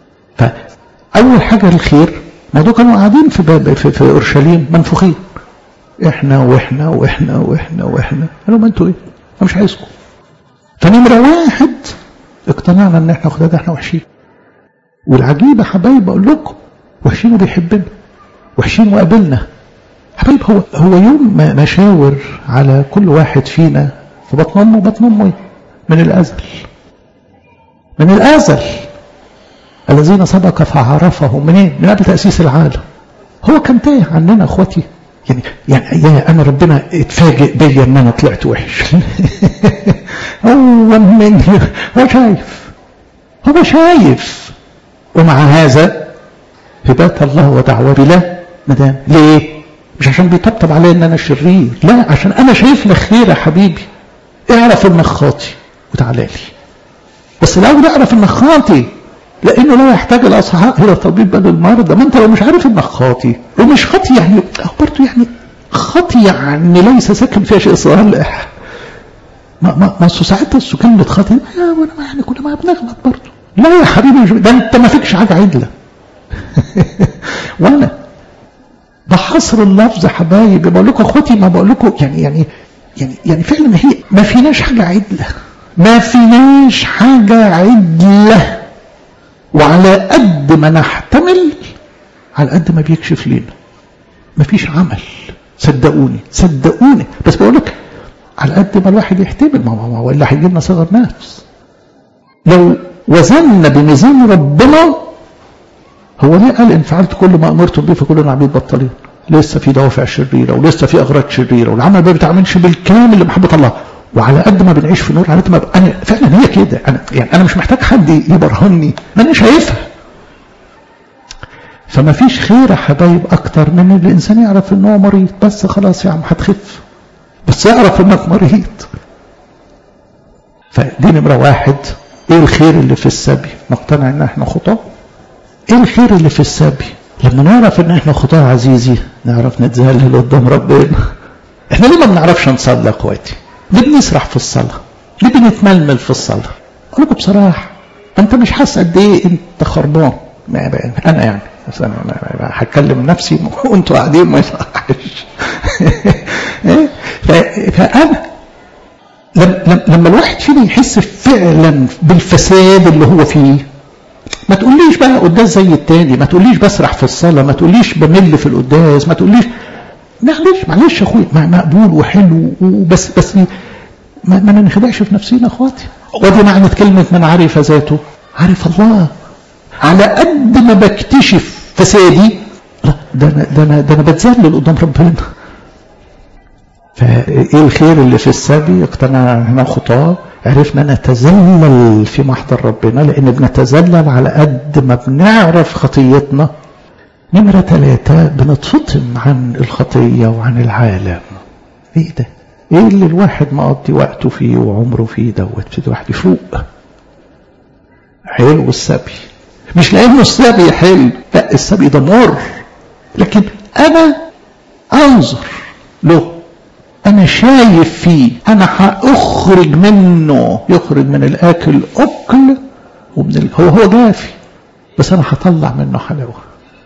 فاول حاجه الخير ما دول كانوا قاعدين في باب في, في اورشليم منفوخين احنا واحنا واحنا واحنا واحنا قالوا ما انتوا ايه انا مش عايزكم فنمره واحد اقتنعنا ان احنا خداد احنا وحشين والعجيب يا حبايب بقول لكم وحشين وبيحبنا وحشين وقابلنا حبايب هو هو يوم ما مشاور على كل واحد فينا في بطن امه بطن امه من الازل من الازل الذين سبق فعرفهم منين؟ من قبل تاسيس العالم هو كان تايه عننا اخواتي يعني يعني يا انا ربنا اتفاجئ بيا ان انا طلعت وحش هو من هو شايف هو شايف ومع هذا هبات الله ودعوة بلا ندام ليه مش عشان بيطبطب عليا ان انا شرير لا عشان انا شايف لك خير يا حبيبي اعرف انك خاطي وتعالى لي بس الاول اعرف انك خاطي لانه لا يحتاج الاصحاء الى طبيب بل المرضى ما انت لو مش عارف انك خاطي ومش خاطي يعني برضه يعني خاطي يعني ليس ساكن فيها شيء صالح ما ما ما ساعتها السكان بتخاطي يا وانا يعني كنا ما بنغلط برضه لا يا حبيبي ده انت ما فيكش حاجه عدله وانا ده حصر اللفظ حبايبي بقول لكم اخوتي ما بقول لكم يعني يعني يعني يعني فعلا هي ما فيناش حاجه عدله ما فيناش حاجه عدله وعلى قد ما نحتمل على قد ما بيكشف لنا مفيش عمل صدقوني صدقوني بس بقول لك على قد ما الواحد يحتمل ما هو والا هيجي لنا صغر نفس لو وزننا بميزان ربنا هو ليه قال ان فعلت كل ما امرتم به فكلنا عبيد بطالين لسه في دوافع شريرة ولسه في أغراض شريرة والعمل ما بيتعملش بالكامل لمحبة الله وعلى قد ما بنعيش في نور على قد ما أنا فعلا هي كده أنا يعني أنا مش محتاج حد يبرهني ما أنا شايفها فما فيش خير يا حبايب أكتر من إن الإنسان يعرف إن هو مريض بس خلاص يا عم هتخف بس يعرف إنك مريض فدي نمرة واحد إيه الخير اللي في السبي مقتنع إن إحنا خطاة إيه الخير اللي في السبي لما نعرف إن إحنا خطاة عزيزي نعرف نتذلل قدام ربنا إحنا ليه ما بنعرفش نصلي يا إخواتي ليه بنسرح في الصلاة ليه بنتململ في الصلاة أقول لكم بصراحة أنت مش حاسس قد إيه أنت خربان أنا يعني بس أنا هتكلم نفسي وأنتوا قاعدين ما يصحش فأنا لما الواحد فينا يحس فعلا بالفساد اللي هو فيه ما تقوليش بقى قداس زي التاني ما تقوليش بسرح في الصلاة ما تقوليش بمل في القداس ما تقوليش معلش معلش يا اخويا مقبول وحلو وبس بس ما, ما ننخدعش في نفسينا اخواتي ودي معنى كلمة من عرف ذاته عرف الله على قد ما بكتشف فسادي لا ده انا ده انا ده انا بتذلل قدام ربنا فايه الخير اللي في السبي اقتنع هنا خطاه عرفنا نتذلل في محضر ربنا لان بنتذلل على قد ما بنعرف خطيتنا نمرة ثلاثة بنتفطم عن الخطية وعن العالم ايه ده ايه اللي الواحد مقضي وقته فيه وعمره فيه دوت في الواحد يفوق حلو السبي مش لانه السبي حلو لا السبي ده مر لكن انا انظر له انا شايف فيه انا هاخرج منه يخرج من الاكل اكل ومن ال... هو هو جافي بس انا هطلع منه حلاوه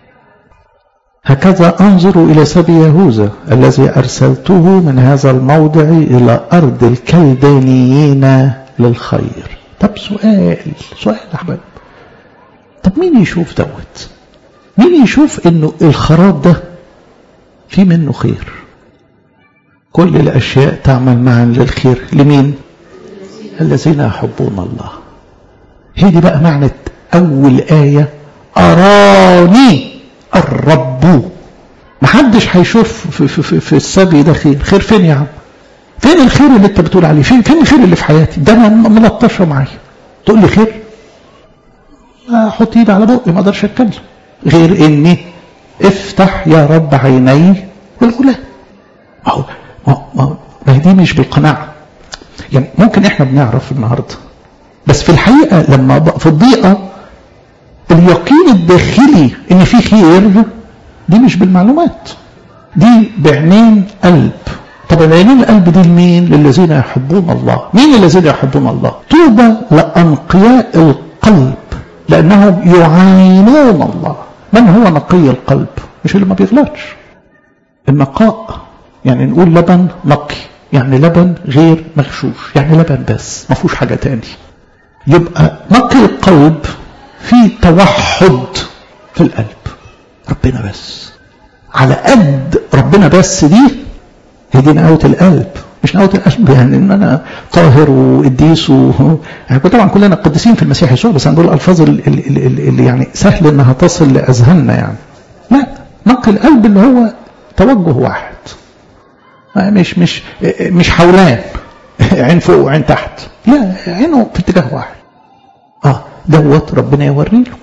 هكذا انظر الى سبي يهوذا الذي ارسلته من هذا الموضع الى ارض الكلدانيين للخير طب سؤال سؤال يا احباب طب مين يشوف دوت مين يشوف انه الخراب ده في منه خير كل الاشياء تعمل معا للخير لمين الذين يحبون الله هي دي بقى معنى اول ايه اراني الرب محدش هيشوف في, في, في, في السبي ده خير خير فين يا عم فين الخير اللي انت بتقول عليه فين فين الخير اللي في حياتي ده انا ملطشه معايا تقول لي خير احط ايدي على بقي ما اقدرش اتكلم غير اني افتح يا رب عيني والغلام ما هو ما ما دي مش بالقناعه يعني ممكن احنا بنعرف النهارده بس في الحقيقه لما في الضيقه اليقين الداخلي ان في خير دي مش بالمعلومات دي بعينين قلب طب العينين القلب دي لمين للذين يحبون الله مين الذين يحبون الله طوبى لأنقياء القلب لأنهم يعاينون الله من هو نقي القلب مش اللي ما بيغلطش النقاء يعني نقول لبن نقي يعني لبن غير مغشوش يعني لبن بس ما فيهوش حاجة تاني يبقى نقي القلب في توحد في القلب ربنا بس على قد ربنا بس دي هي دي نقاوة القلب مش نقاوة القلب يعني ان انا طاهر وقديس و... يعني طبعا كلنا قديسين في المسيح يسوع بس هنقول الالفاظ اللي, اللي, اللي يعني سهل انها تصل لاذهاننا يعني لا نقي القلب اللي هو توجه واحد مش مش مش حولان عين فوق وعين تحت لا عينه في اتجاه واحد اه دوت ربنا يوري له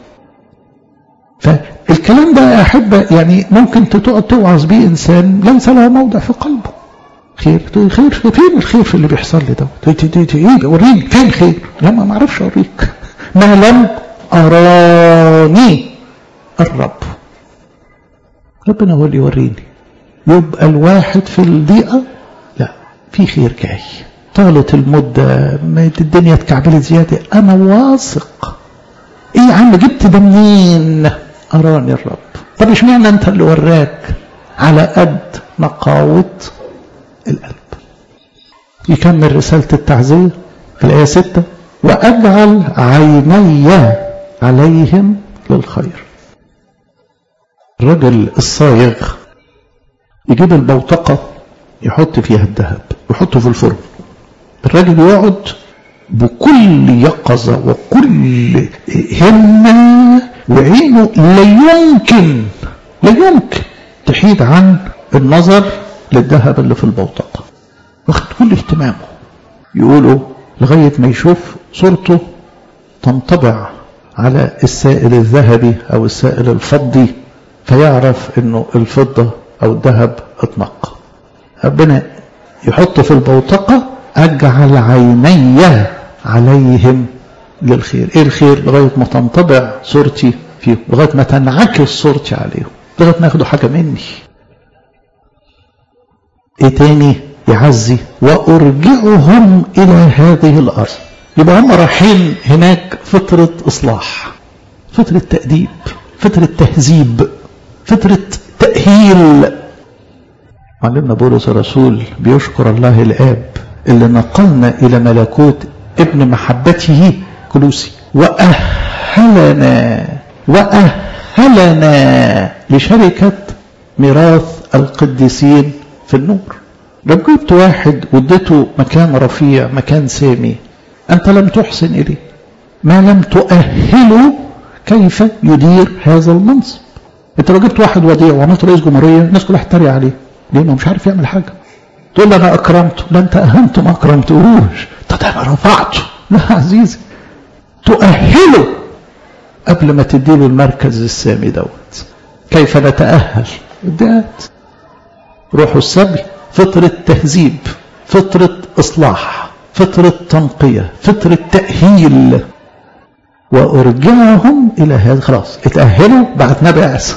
فالكلام ده يا أحبة يعني ممكن تقعد توعظ بيه إنسان ليس له موضع في قلبه خير خير فين الخير في اللي بيحصل لي دوت ايه وريني فين الخير لا ما معرفش اوريك ما لم اراني الرب ربنا هو اللي يوريني يبقى الواحد في الضيقه لا في خير جاي طالت المدة ما الدنيا اتكعبلت زيادة أنا واثق إيه يا عم جبت ده منين أراني الرب طب اشمعنى أنت اللي وراك على قد نقاوة القلب يكمل رسالة التعزية في الآية 6 وأجعل عيني عليهم للخير الرجل الصايغ يجيب البوتقة يحط فيها الذهب يحطه في الفرن الراجل يقعد بكل يقظة وكل همة وعينه لا يمكن لا يمكن تحيد عن النظر للذهب اللي في البوتقة واخد كل اهتمامه يقولوا لغاية ما يشوف صورته تنطبع على السائل الذهبي أو السائل الفضي فيعرف انه الفضة او الذهب اتنقى ربنا يحط في البوتقة اجعل عيني عليهم للخير ايه الخير لغاية ما تنطبع صورتي فيهم لغاية ما تنعكس صورتي عليهم لغاية ما ياخدوا حاجة مني ايه تاني يعزي وارجعهم الى هذه الارض يبقى هم رايحين هناك فترة اصلاح فترة تأديب فترة تهذيب فترة تأهيل معلمنا بولس الرسول بيشكر الله الآب اللي نقلنا إلى ملكوت ابن محبته كلوسي وأهلنا وأهلنا لشركة ميراث القديسين في النور لو جبت واحد واديته مكان رفيع مكان سامي أنت لم تحسن إليه ما لم تؤهله كيف يدير هذا المنصب انت لو جبت واحد وديع وعملت رئيس جمهوريه الناس كلها تتريق عليه ليه ما مش عارف يعمل حاجه تقول له انا اكرمته لا انت اهنته ما اكرمتهوش ده انا رفعته لا عزيزي تؤهله قبل ما تديله المركز السامي دوت كيف نتاهل ادات روحوا السبي فطره تهذيب فطره اصلاح فطره تنقيه فطره تاهيل وارجعهم الى هذا خلاص اتاهلوا بعتنا بعث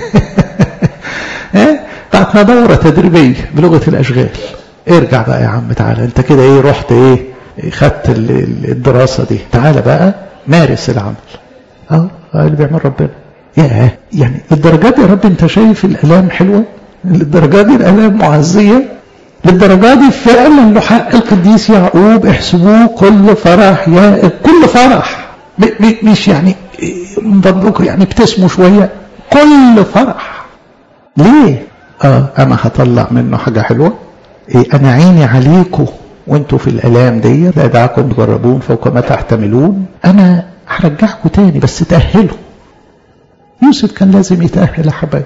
بعتنا دوره تدريبيه بلغه الاشغال ارجع بقى يا عم تعالى انت كده ايه رحت ايه خدت الدراسه دي تعالى بقى مارس العمل اه اللي بيعمل ربنا ياه يعني الدرجات يا رب انت شايف الالام حلوه للدرجات دي الالام معزيه للدرجة دي فعلا له حق القديس يعقوب احسبوه كل فرح يا كل فرح مش يعني مبروك يعني ابتسموا شوية كل فرح ليه اه انا هطلع منه حاجة حلوة إيه انا عيني عليكم وانتوا في الالام دي لا دعكم تجربون فوق ما تحتملون انا هرجعكم تاني بس تأهلوا يوسف كان لازم يتأهل يا حبايب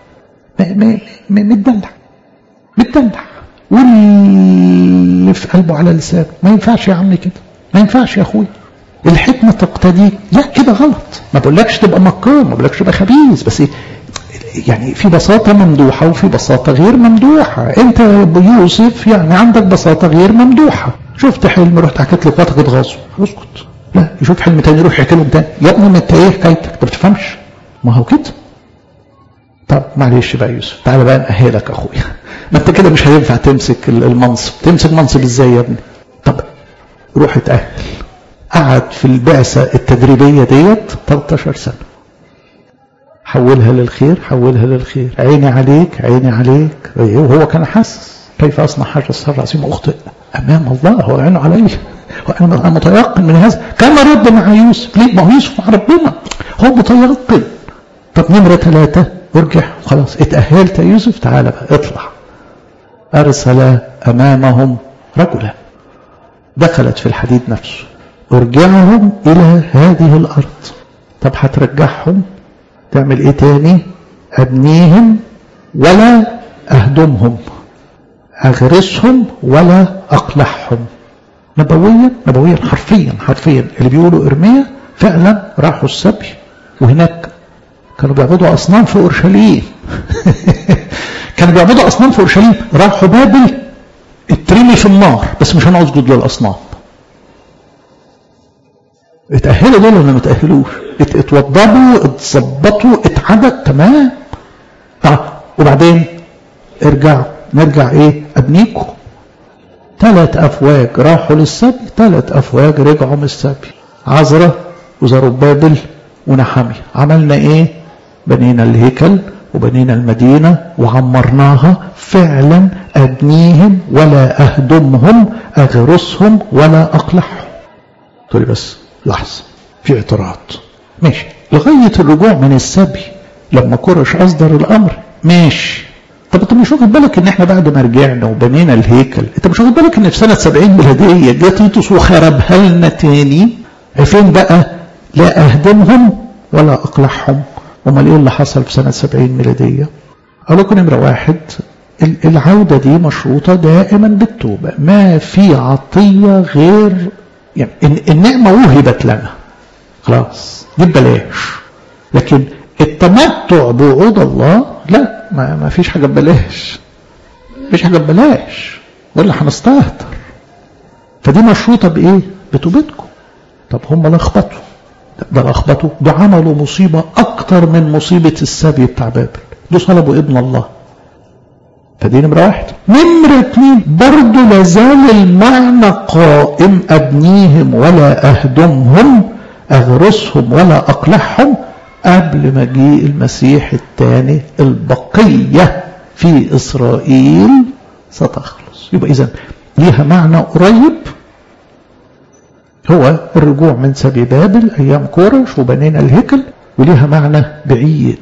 متدلع متدلع واللي في قلبه على لسانه ما ينفعش يا عم كده ما ينفعش يا اخوي الحكمة تقتدي لا كده غلط ما بقولكش تبقى مكار ما بقولكش تبقى خبيث بس يعني في بساطة ممدوحة وفي بساطة غير ممدوحة انت يا ابو يوسف يعني عندك بساطة غير ممدوحة شفت حلم رحت حكيت لاخواتك اتغاظوا اسكت لا يشوف حلم تاني يروح يحكي لهم تاني يا ابني ما انت ايه حكايتك انت ما بتفهمش ما هو كده طب معلش بقى يوسف تعالى بقى نأهلك اخويا ما انت كده مش هينفع تمسك المنصب تمسك منصب ازاي يا ابني طب روح اتأهل قعد في البعثة التدريبية ديت 13 سنة حولها للخير حولها للخير عيني عليك عيني عليك وهو كان حاسس كيف أصنع حاجة السر عظيم أخطئ أمام الله هو عينه علي وأنا متيقن من هذا كما رد مع يوسف ليه ما هو يوسف مع ربنا هو متيقن طب نمرة ثلاثة ارجع خلاص اتأهلت يا يوسف تعالى بقى اطلع أرسل أمامهم رجلا دخلت في الحديد نفسه ارجعهم إلى هذه الأرض طب هترجعهم تعمل إيه تاني أبنيهم ولا أهدمهم أغرسهم ولا أقلعهم نبويا نبويا حرفيا حرفيا اللي بيقولوا إرميا فعلا راحوا السبي وهناك كانوا بيعبدوا أصنام في أورشليم كانوا بيعبدوا أصنام في أورشليم راحوا بابل اترمي في النار بس مش هنسجد للأصنام اتأهلوا دول ولا ما اتأهلوش اتوضبوا اتظبطوا اتعدت تمام طب وبعدين ارجعوا نرجع ايه ابنيكم ثلاث افواج راحوا للسبي ثلاث افواج رجعوا من السبي عزرة وزربابل ونحمي عملنا ايه بنينا الهيكل وبنينا المدينة وعمرناها فعلا أبنيهم ولا أهدمهم أغرسهم ولا أقلعهم تقولي بس لحظة في اعتراض ماشي لغاية الرجوع من السبي لما كرش أصدر الأمر ماشي طب انت مش واخد بالك ان احنا بعد ما رجعنا وبنينا الهيكل انت مش واخد بالك ان في سنة 70 ميلادية جه تيتوس وخربها لنا تاني فين بقى لا اهدمهم ولا اقلعهم امال ايه اللي حصل في سنة 70 ميلادية أقول لكم نمرة واحد العودة دي مشروطة دائما بالتوبة ما في عطية غير يعني النعمة وهبت لنا خلاص دي ببلاش لكن التمتع بوعود الله لا ما, ما فيش حاجة ببلاش مفيش حاجة ببلاش ولا هنستهتر فدي مشروطة بإيه؟ بتوبتكم طب هم لخبطوا ده لخبطوا ده عملوا مصيبة أكتر من مصيبة السبي بتاع بابل دول صلبوا ابن الله فدي نمرة واحد نمرة اتنين برضه لازال المعنى قائم أبنيهم ولا أهدمهم أغرسهم ولا أقلعهم قبل مجيء المسيح الثاني البقية في إسرائيل ستخلص يبقى إذا ليها معنى قريب هو الرجوع من سبي بابل أيام كورش وبنينا الهيكل وليها معنى بعيد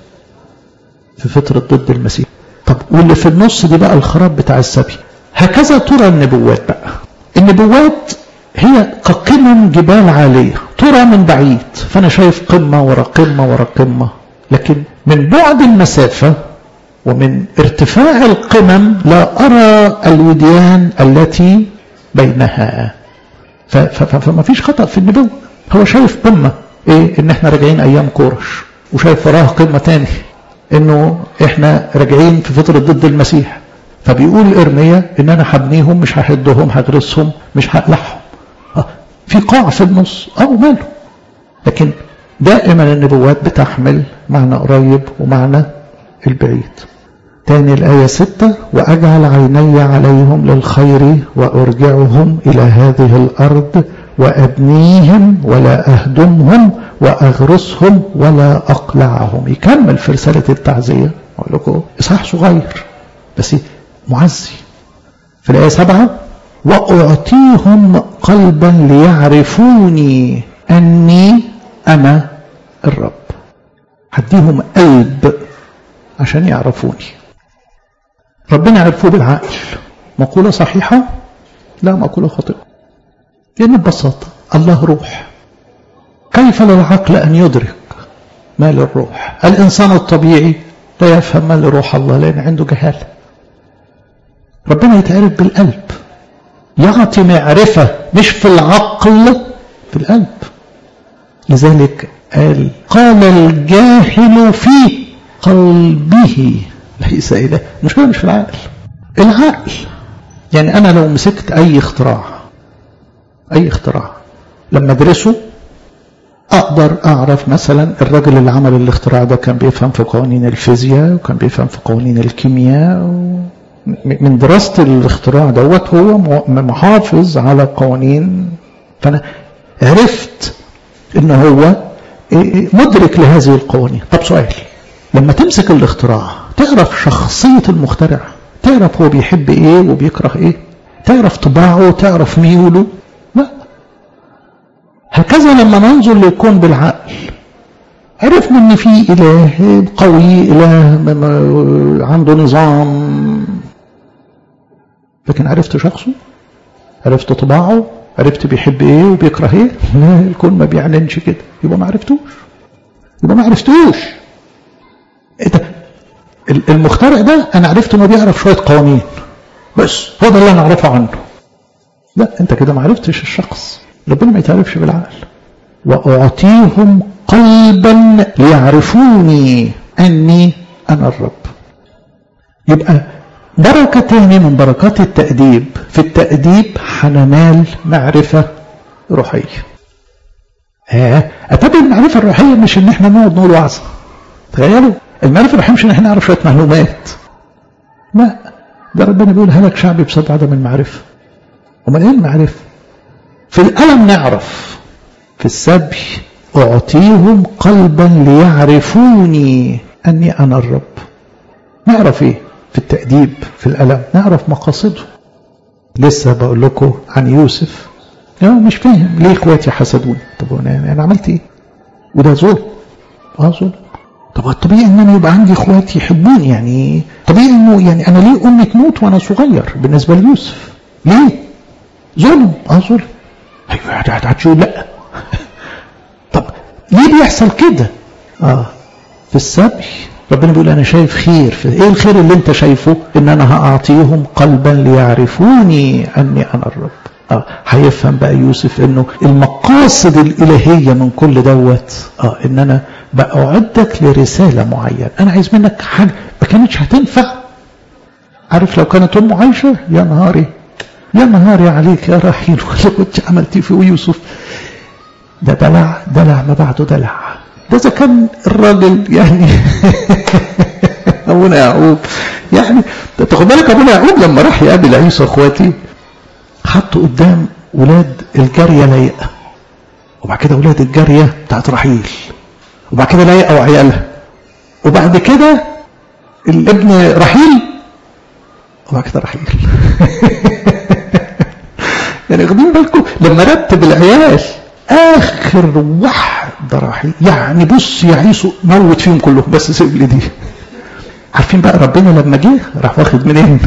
في فترة ضد المسيح طب واللي في النص دي بقى الخراب بتاع السبي هكذا ترى النبوات بقى النبوات هي كقمم جبال عالية ترى من بعيد فأنا شايف قمة ورا قمة ورا قمة لكن من بعد المسافة ومن ارتفاع القمم لا أرى الوديان التي بينها فما فيش خطأ في النبوة هو شايف قمة ايه ان احنا راجعين ايام كورش وشايف وراها قمة تاني انه احنا راجعين في فترة ضد المسيح فبيقول ارميا ان انا هبنيهم مش هحدهم هغرسهم مش هقلعهم اه في قاع في النص اه ماله لكن دائما النبوات بتحمل معنى قريب ومعنى البعيد تاني الآية ستة وأجعل عيني عليهم للخير وأرجعهم إلى هذه الأرض وأبنيهم ولا أهدمهم وأغرسهم ولا أقلعهم يكمل في رسالة التعزية أقول لكم إصحاح صغير بس معزي في الآية سبعة وأعطيهم قلبا ليعرفوني أني أنا الرب هديهم قلب عشان يعرفوني ربنا عرفوه بالعقل مقولة صحيحة لا مقولة خاطئة لأن ببساطة الله روح كيف للعقل أن يدرك ما للروح الإنسان الطبيعي لا يفهم ما لروح الله لأن عنده جهالة ربنا يتعرف بالقلب يعطي معرفة مش في العقل في القلب لذلك قال قال الجاهل في قلبه ليس إله المشكلة مش في العقل العقل يعني أنا لو مسكت أي اختراع أي اختراع لما أدرسه أقدر أعرف مثلا الراجل اللي عمل الاختراع ده كان بيفهم في قوانين الفيزياء وكان بيفهم في قوانين الكيمياء و... من دراسة الاختراع دوت هو محافظ على قوانين فأنا عرفت إن هو مدرك لهذه القوانين طب سؤال لما تمسك الاختراع تعرف شخصية المخترع تعرف هو بيحب ايه وبيكره ايه تعرف طباعه تعرف ميوله لا هكذا لما ننظر للكون بالعقل عرفنا ان في اله قوي اله عنده نظام لكن عرفت شخصه عرفت طباعه عرفت بيحب ايه وبيكره ايه لا الكون ما بيعلنش كده يبقى ما عرفتوش يبقى ما عرفتوش انت المخترع ده انا عرفت انه بيعرف شويه قوانين بس هو ده اللي انا اعرفه عنه لا انت كده ما عرفتش الشخص ربنا ما يتعرفش بالعقل واعطيهم قلبا ليعرفوني اني انا الرب يبقى بركة تاني من بركات التأديب في التأديب هننال معرفة روحية ها أتابع المعرفة الروحية مش إن إحنا نقعد نقول وعظة تخيلوا المعرفة الروحية مش إن إحنا نعرف شوية معلومات لا ده ربنا بيقول هلك شعبي بسبب عدم المعرفة أمال إيه المعرفة؟ في الألم نعرف في السبي أعطيهم قلبا ليعرفوني أني أنا الرب نعرف إيه؟ في التأديب في الألم نعرف مقاصده لسه بقول لكم عن يوسف لا مش فاهم ليه اخواتي حسدوني طب انا انا عملت ايه وده ظلم اه ظلم طب الطبيعي ان انا يبقى عندي اخواتي يحبوني يعني طبيعي انه يعني انا ليه امي تموت وانا صغير بالنسبه ليوسف ليه ظلم اه ظلم ايوه هتقول لا طب ليه بيحصل كده اه في السبي ربنا بيقول انا شايف خير في ايه الخير اللي انت شايفه ان انا هاعطيهم قلبا ليعرفوني اني انا الرب اه هيفهم بقى يوسف انه المقاصد الالهيه من كل دوت اه ان انا بأعدك لرساله معينه انا عايز منك حاجه ما كانتش هتنفع عارف لو كانت امه عايشه يا نهاري يا نهاري عليك يا رحيل ولا كنت عملتي في يوسف ده دلع دلع ما بعده دلع ده اذا كان الراجل يعني ابونا يعقوب يعني تاخد بالك ابونا يعقوب لما راح يقابل عيسى اخواتي حطوا قدام ولاد الجاريه لايقه وبعد كده ولاد الجاريه بتاعت رحيل وبعد كده لايقه وعيالها وبعد كده الابن رحيل وبعد كده رحيل يعني واخدين بالكم لما رتب العيال اخر واحده رحيل يعني بص يا عيسو موت فيهم كلهم بس سيب لي دي عارفين بقى ربنا لما جه راح واخد منين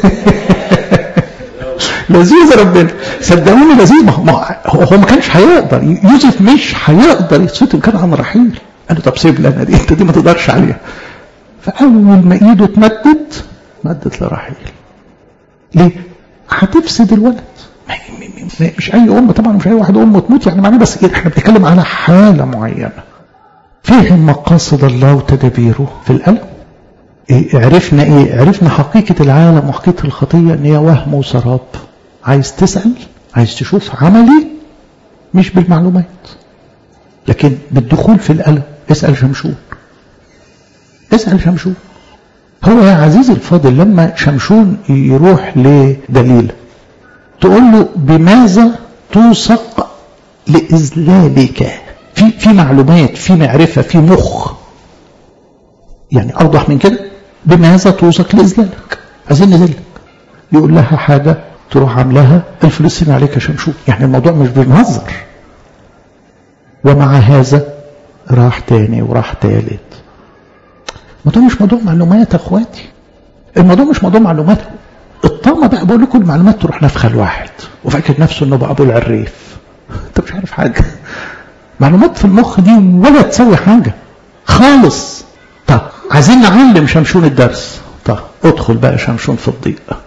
لذيذ ربنا صدقوني لذيذ ما هو هو ما كانش هيقدر يوسف مش هيقدر يتفتن كان عن رحيل قال له طب سيب لنا دي انت دي ما تقدرش عليها فاول ما ايده اتمدت مدت لرحيل ليه؟ هتفسد الولد مش اي ام طبعا مش اي واحد ام تموت يعني معناه بس احنا بنتكلم على حاله معينه فهم مقاصد الله وتدابيره في القلب إيه عرفنا ايه عرفنا حقيقة العالم وحقيقة الخطية ان هي وهم وسراب عايز تسأل عايز تشوف عملي مش بالمعلومات لكن بالدخول في القلب اسأل شمشون اسأل شمشون هو يا عزيزي الفاضل لما شمشون يروح لدليل تقول له بماذا توثق لإذلالك في في معلومات في معرفة في مخ يعني أوضح من كده بماذا توثق لإذلالك عايزين نذلك يقول لها حاجة تروح عاملاها الفلسطيني عليك شمشون يعني الموضوع مش بنهزر ومع هذا راح تاني وراح تالت الموضوع مش موضوع معلومات يا اخواتي الموضوع مش موضوع معلومات الطامة بقى بقول لكم المعلومات تروح نفخة الواحد وفاكر نفسه انه بقى ابو العريف انت مش عارف حاجة معلومات في المخ دي ولا تسوي حاجة خالص طب عايزين نعلم شمشون الدرس طب ادخل بقى شمشون في الضيق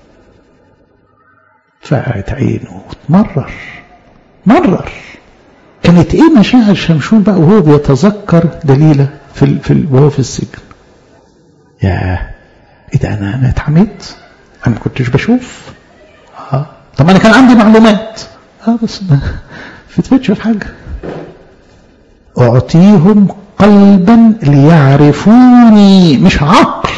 فقعت عينه وتمرر مرر كانت ايه مشاعر شمشون بقى وهو بيتذكر دليله في ال... في ال... وهو في السجن يا ايه ده انا انا اتعميت انا ما كنتش بشوف اه طب انا كان عندي معلومات اه بس ما فتفتش في حاجه اعطيهم قلبا ليعرفوني مش عقل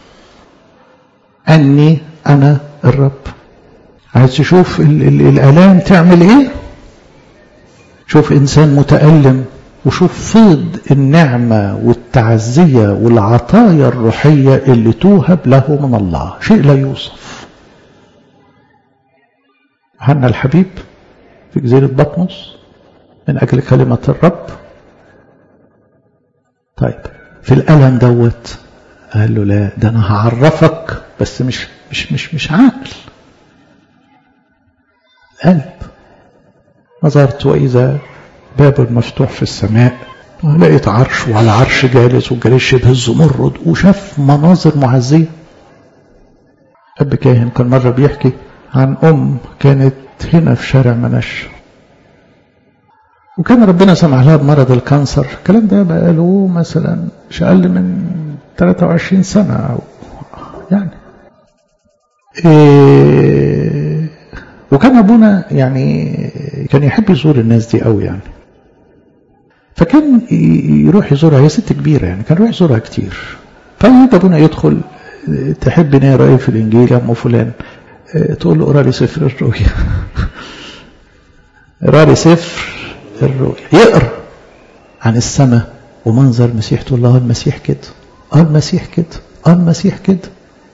اني انا الرب عايز تشوف ال ال الالام تعمل ايه شوف انسان متالم وشوف فيض النعمة والتعزية والعطايا الروحية اللي توهب له من الله شيء لا يوصف هنا الحبيب في جزيرة بطمس من أجل كلمة الرب طيب في الألم دوت قال له لا ده أنا هعرفك بس مش مش مش مش عقل القلب نظرت وإذا باب مفتوح في السماء لقيت عرش وعلى عرش جالس والجالس شبه الزمرد وشاف مناظر معزية أب كاهن كان مرة بيحكي عن أم كانت هنا في شارع منش وكان ربنا سمح لها بمرض الكانسر الكلام ده بقى له مثلا مش أقل من 23 سنة أو يعني إيه وكان أبونا يعني كان يحب يزور الناس دي قوي يعني فكان يروح يزورها هي ست كبيرة يعني كان يروح يزورها كتير فيجي أبونا يدخل تحب نقرا ايه في الإنجيل يا أم فلان تقول له اقرا لي سفر الرؤيا اقرا لي سفر الرؤيا يقرا عن السماء ومنظر المسيح تقول له المسيح كده اه المسيح كده اه المسيح كده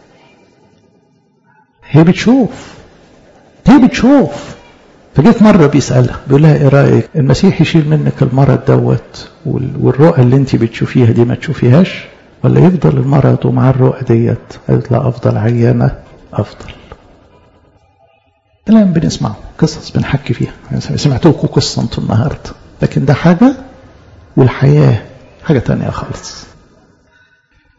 هي بتشوف هي بتشوف فجيت مرة بيسألها بيقول لها ايه رأيك المسيح يشيل منك المرض دوت والرؤى اللي انت بتشوفيها دي ما تشوفيهاش ولا يفضل المرض ومع الرؤى ديت قالت لا افضل عيانة افضل كلام بنسمعه قصص بنحكي فيها سمعت لكم قصة انتوا النهاردة لكن ده حاجة والحياة حاجة تانية خالص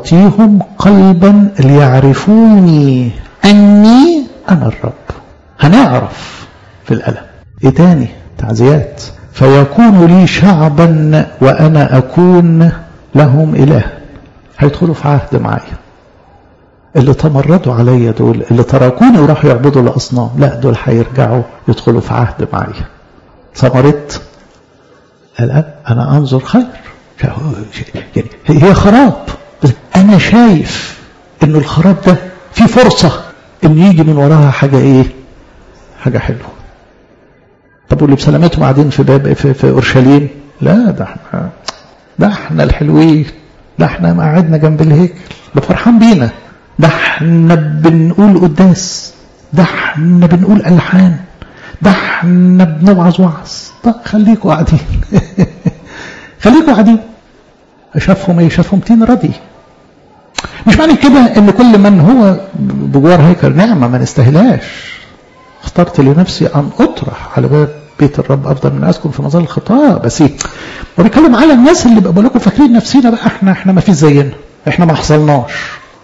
أعطيهم قلبا ليعرفوني أني أنا الرب هنعرف في الألم إيه تاني تعزيات فيكون لي شعبا وأنا أكون لهم إله هيدخلوا في عهد معايا اللي تمردوا عليا دول اللي تركوني وراحوا يعبدوا الأصنام لا دول هيرجعوا يدخلوا في عهد معايا ثمرت الآن أنا أنظر خير يعني هي خراب أنا شايف إنه الخراب ده في فرصة إن يجي من وراها حاجة إيه حاجة حلوة طب واللي بسلامتهم قاعدين في باب في, في أورشليم لا ده احنا ده احنا الحلوين ده احنا قعدنا جنب الهيكل ده فرحان بينا ده احنا بنقول قداس ده احنا بنقول ألحان ده احنا بنوعظ وعظ طب خليكوا قاعدين خليكوا قاعدين شافهم ايه شافهم تين ردي مش معنى كده ان كل من هو بجوار هيكل نعمه ما نستاهلاش اخترت لنفسي ان اطرح على باب بيت الرب افضل من اسكن في مظل الخطاء بس ايه هو بيتكلم على الناس اللي بقول لكم فاكرين نفسينا بقى احنا احنا ما فيش زينا احنا ما حصلناش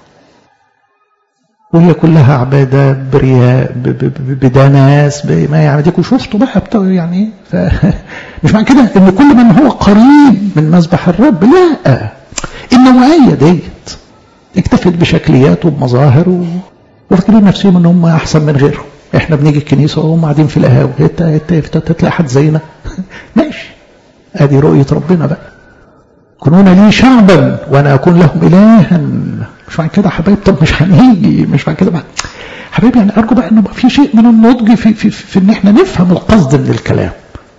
وهي كلها عبادة برياء بدناس ما يعني ديكوا شفتوا بقى بتاع يعني ف... مش معنى كده ان كل من هو قريب من مذبح الرب لا النوعية ديت اكتفت بشكليات وبمظاهر و... وفاكرين نفسهم ان هم احسن من غيرهم احنا بنيجي الكنيسة وهم قاعدين في القهاوي تلاقي حد زينا ماشي ادي رؤية ربنا بقى كونون لي شعبا وانا اكون لهم الها مش معنى كده حبايب طب مش هنيجي مش معنى كده بقى حبايبي يعني ارجو بقى انه بقى في شيء من النضج في, في, في, في ان احنا نفهم القصد من الكلام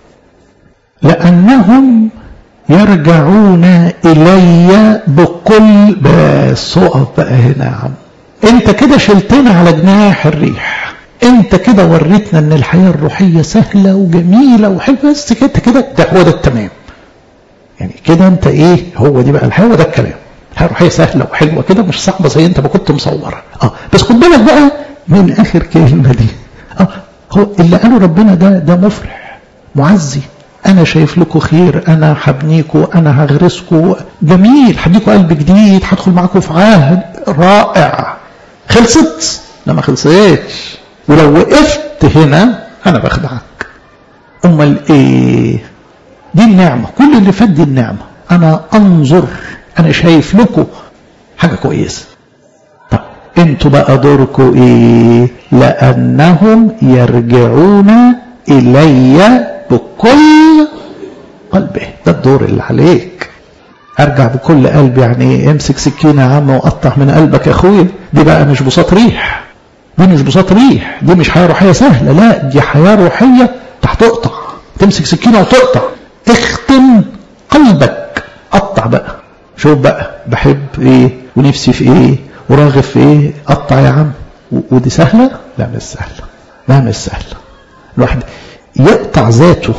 لانهم يرجعون الي بكل بس اقف بقى هنا يا عم انت كده شلتنا على جناح الريح انت كده وريتنا ان الحياه الروحيه سهله وجميله وحلوه بس كده كده ده هو ده التمام يعني كده انت ايه هو دي بقى الحياه وده الكلام الحياه الروحيه سهله وحلوه كده مش صعبه زي انت ما كنت مصورها اه بس خد بالك بقى من اخر كلمه دي اه هو اللي قاله ربنا ده ده مفرح معزي انا شايف لكم خير انا هبنيكم انا هغرسكم جميل هديكم قلب جديد هدخل معاكم في عهد رائع خلصت لا ما خلصتش ولو وقفت هنا انا بخدعك امال ايه دي النعمه كل اللي فات دي النعمه انا انظر انا شايف لكم حاجه كويسه طب انتوا بقى دوركم ايه لانهم يرجعون الي بكل قلبه ده الدور اللي عليك ارجع بكل قلب يعني ايه امسك سكينه يا عم وقطع من قلبك يا اخويا دي بقى مش بساط ريح دي مش بساط ريح دي مش حياه روحيه سهله لا دي حياه روحيه هتقطع تمسك سكينه وتقطع اختم قلبك قطع بقى شوف بقى بحب ايه ونفسي في ايه وراغب في ايه قطع يا عم ودي سهله لا مش سهله لا مش سهله الواحد يقطع ذاته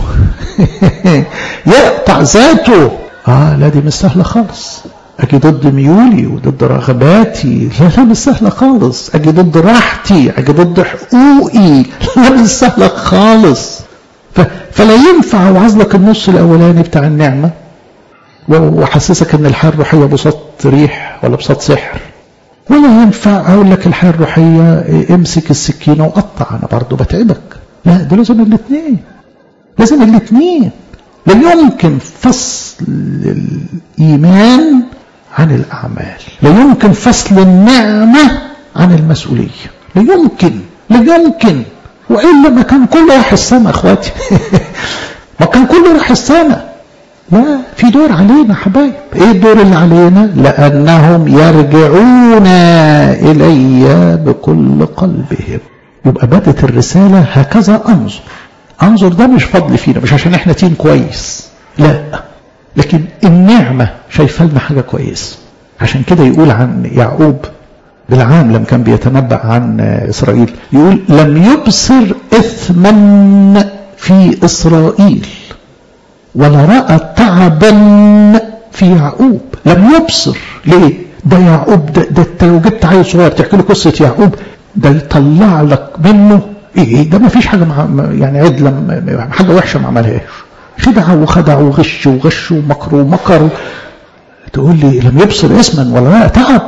يقطع ذاته اه لا دي مش سهله خالص اجي ضد ميولي وضد رغباتي لا لا مش سهله خالص اجي ضد راحتي اجي ضد حقوقي لا مش سهله خالص ف... فلا ينفع اوعظ لك النص الاولاني بتاع النعمه واحسسك ان الحياه الروحيه بساط ريح ولا بساط سحر ولا ينفع اقول لك الحياه الروحيه امسك السكينه وقطع انا برضه بتعبك لا ده لازم الاثنين لازم الاثنين لا يمكن فصل الايمان عن الاعمال لا يمكن فصل النعمه عن المسؤوليه لا يمكن لا يمكن والا ما كان كله راح السما اخواتي ما كان كله راح السما لا في دور علينا حبايب ايه الدور اللي علينا لانهم يرجعون الي بكل قلبهم يبقى بدت الرساله هكذا انظر انظر ده مش فضل فينا مش عشان احنا تيم كويس لا لكن النعمه شايفه لنا حاجه كويسه عشان كده يقول عن يعقوب بالعام لما كان بيتنبأ عن إسرائيل يقول لم يبصر إثما في إسرائيل ولا رأى تعبا في يعقوب لم يبصر ليه ده يعقوب ده, ده انت لو جبت عيل صغير تحكي له قصة يعقوب ده يطلع لك منه ايه ده ما فيش حاجة مع يعني عدلة حاجة وحشة ما عملهاش خدع وخدع وغش وغش ومكر ومكر تقول لي لم يبصر اسما ولا لا تعب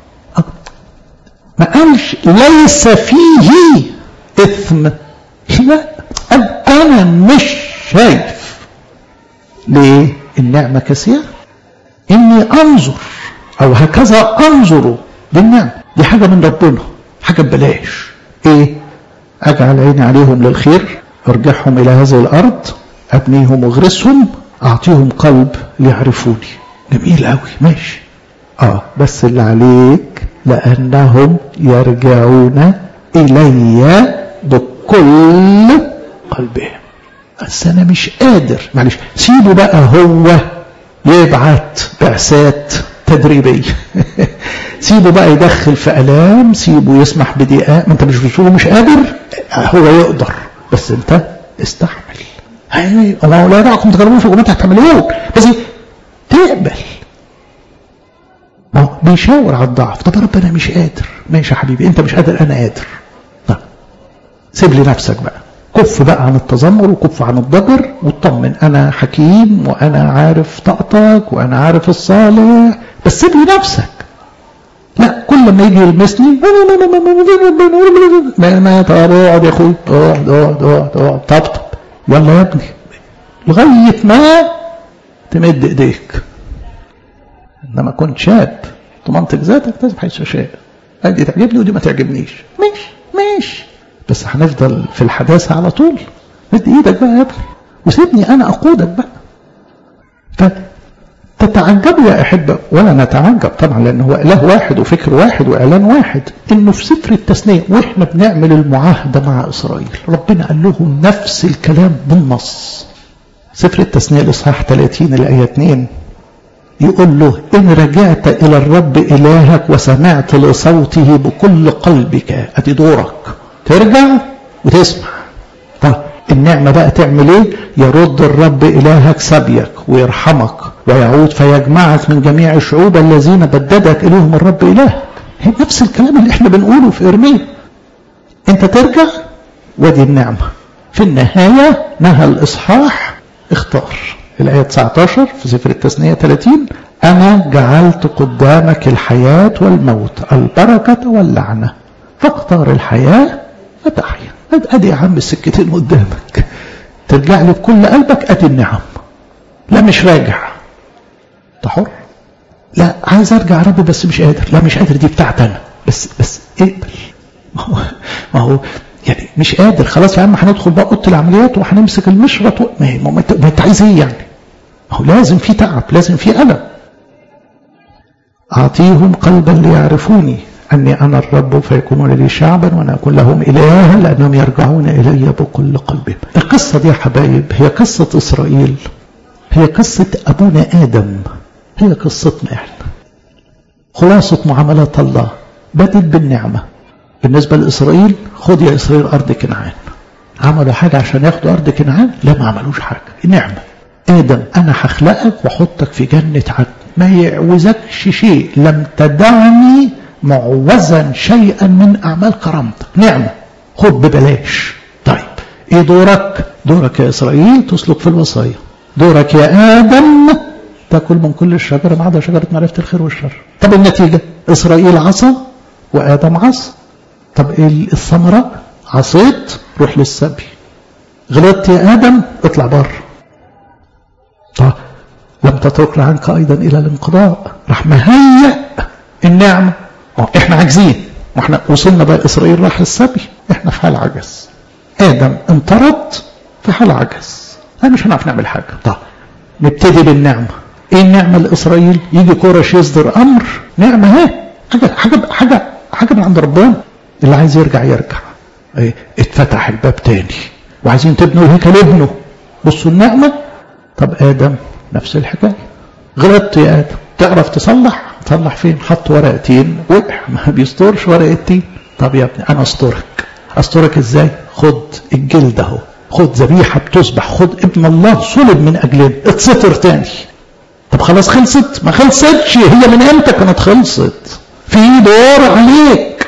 ما قالش ليس فيه اثم لا قال انا مش شايف ليه النعمه كثيره اني انظر او هكذا انظر للنعمه دي حاجه من ربنا حاجه ببلاش ايه اجعل عيني عليهم للخير ارجعهم الى هذه الارض ابنيهم واغرسهم اعطيهم قلب ليعرفوني جميل قوي ماشي اه بس اللي عليك لانهم يرجعون الي بكل قلبهم بس انا مش قادر معلش سيبه بقى هو يبعت بعثات تدريبيه سيبه بقى يدخل في الام سيبه يسمح بضيقات ما انت مش بتقوله مش قادر هو يقدر بس انت استحمل هاي ما هو لا يدعكم تجربون في جماعة هتعملوه بس تقبل ما هو بيشاور على الضعف طب يا رب انا مش قادر ماشي يا حبيبي انت مش قادر انا قادر طب سيب لي نفسك بقى كف بقى عن التذمر وكف عن الضجر واطمن انا حكيم وانا عارف طاقتك وانا عارف الصالح بس سيب لي نفسك لا كل ما يجي يلمسني ما ما طب اقعد يا اخوي اقعد اقعد اقعد اقعد طبطب يلا يا ابني لغايه ما تمد ايديك انما كنت شاب تمنطق ذاتك تذهب حيث شاء دي تعجبني ودي ما تعجبنيش ماشي ماشي بس هنفضل في الحداثه على طول مد ايدك بقى يا ابني وسيبني انا اقودك بقى فتتعجبوا يا احبه ولا نتعجب طبعا لان هو اله واحد وفكر واحد واعلان واحد انه في سفر التثنيه واحنا بنعمل المعاهده مع اسرائيل ربنا قال لهم نفس الكلام بالنص سفر التثنيه الاصحاح 30 الايه 2 يقول له إن رجعت إلى الرب إلهك وسمعت لصوته بكل قلبك أدي دورك ترجع وتسمع طيب النعمة بقى تعمل إيه يرد الرب إلهك سبيك ويرحمك ويعود فيجمعك من جميع الشعوب الذين بددك إليهم الرب إلهك هي نفس الكلام اللي احنا بنقوله في إرميا انت ترجع ودي النعمة في النهاية نهى الإصحاح اختار الآية 19 في سفر التثنية 30 أنا جعلت قدامك الحياة والموت البركة واللعنة فاختار الحياة فتحيا أدي يا عم السكتين قدامك ترجع لي بكل قلبك أدي النعم لا مش راجع أنت حر لا عايز أرجع يا رب بس مش قادر لا مش قادر دي بتاعتي أنا بس بس اقبل ما هو ما هو يعني مش قادر خلاص يا عم هندخل بقى اوضه العمليات وهنمسك المشرط و... ما هي ما انت ما انت عايز ايه يعني؟ ما هو لازم في تعب لازم في الم اعطيهم قلبا ليعرفوني اني انا الرب فيكونون لي شعبا وانا اكون لهم الها لانهم يرجعون الي بكل قلبهم. القصه دي يا حبايب هي قصه اسرائيل هي قصه ابونا ادم هي قصتنا احنا. خلاصه معاملات الله بدت بالنعمه بالنسبة لإسرائيل خد يا إسرائيل أرض كنعان عملوا حاجة عشان ياخدوا أرض كنعان لا ما عملوش حاجة نعمة آدم أنا هخلقك وأحطك في جنة عدن ما يعوزكش شيء لم تدعني معوزا شيئا من أعمال كرامتك نعمة خد ببلاش طيب إيه دورك دورك يا إسرائيل تسلك في الوصايا دورك يا آدم تاكل من كل الشجرة ما عدا شجرة معرفة الخير والشر طب النتيجة إسرائيل عصى وآدم عصى طب ايه الثمرة عصيت روح للسبي غلطت يا آدم اطلع بره طب لم تتركنا عنك أيضا إلى الانقضاء راح مهيأ النعمة اه احنا عاجزين واحنا وصلنا بقى إسرائيل راح السبي احنا في حال عجز آدم انطرد في حال عجز لا مش هنعرف نعمل حاجة طب نبتدي بالنعمة ايه النعمة لإسرائيل يجي كورش يصدر أمر نعمة اهي حاجة حاجة حاجة حاجة من عند ربنا اللي عايز يرجع يرجع ايه اتفتح الباب تاني وعايزين تبنوا الهيكل ابنه بصوا النعمة طب آدم نفس الحكاية غلطت يا آدم تعرف تصلح تصلح فين حط ورقتين وقع ما بيستورش ورقتين طب يا ابني انا استرك استرك ازاي خد الجلد اهو خد ذبيحة بتذبح خد ابن الله صلب من اجلنا اتستر تاني طب خلاص خلصت ما خلصتش هي من امتى كانت خلصت في دور عليك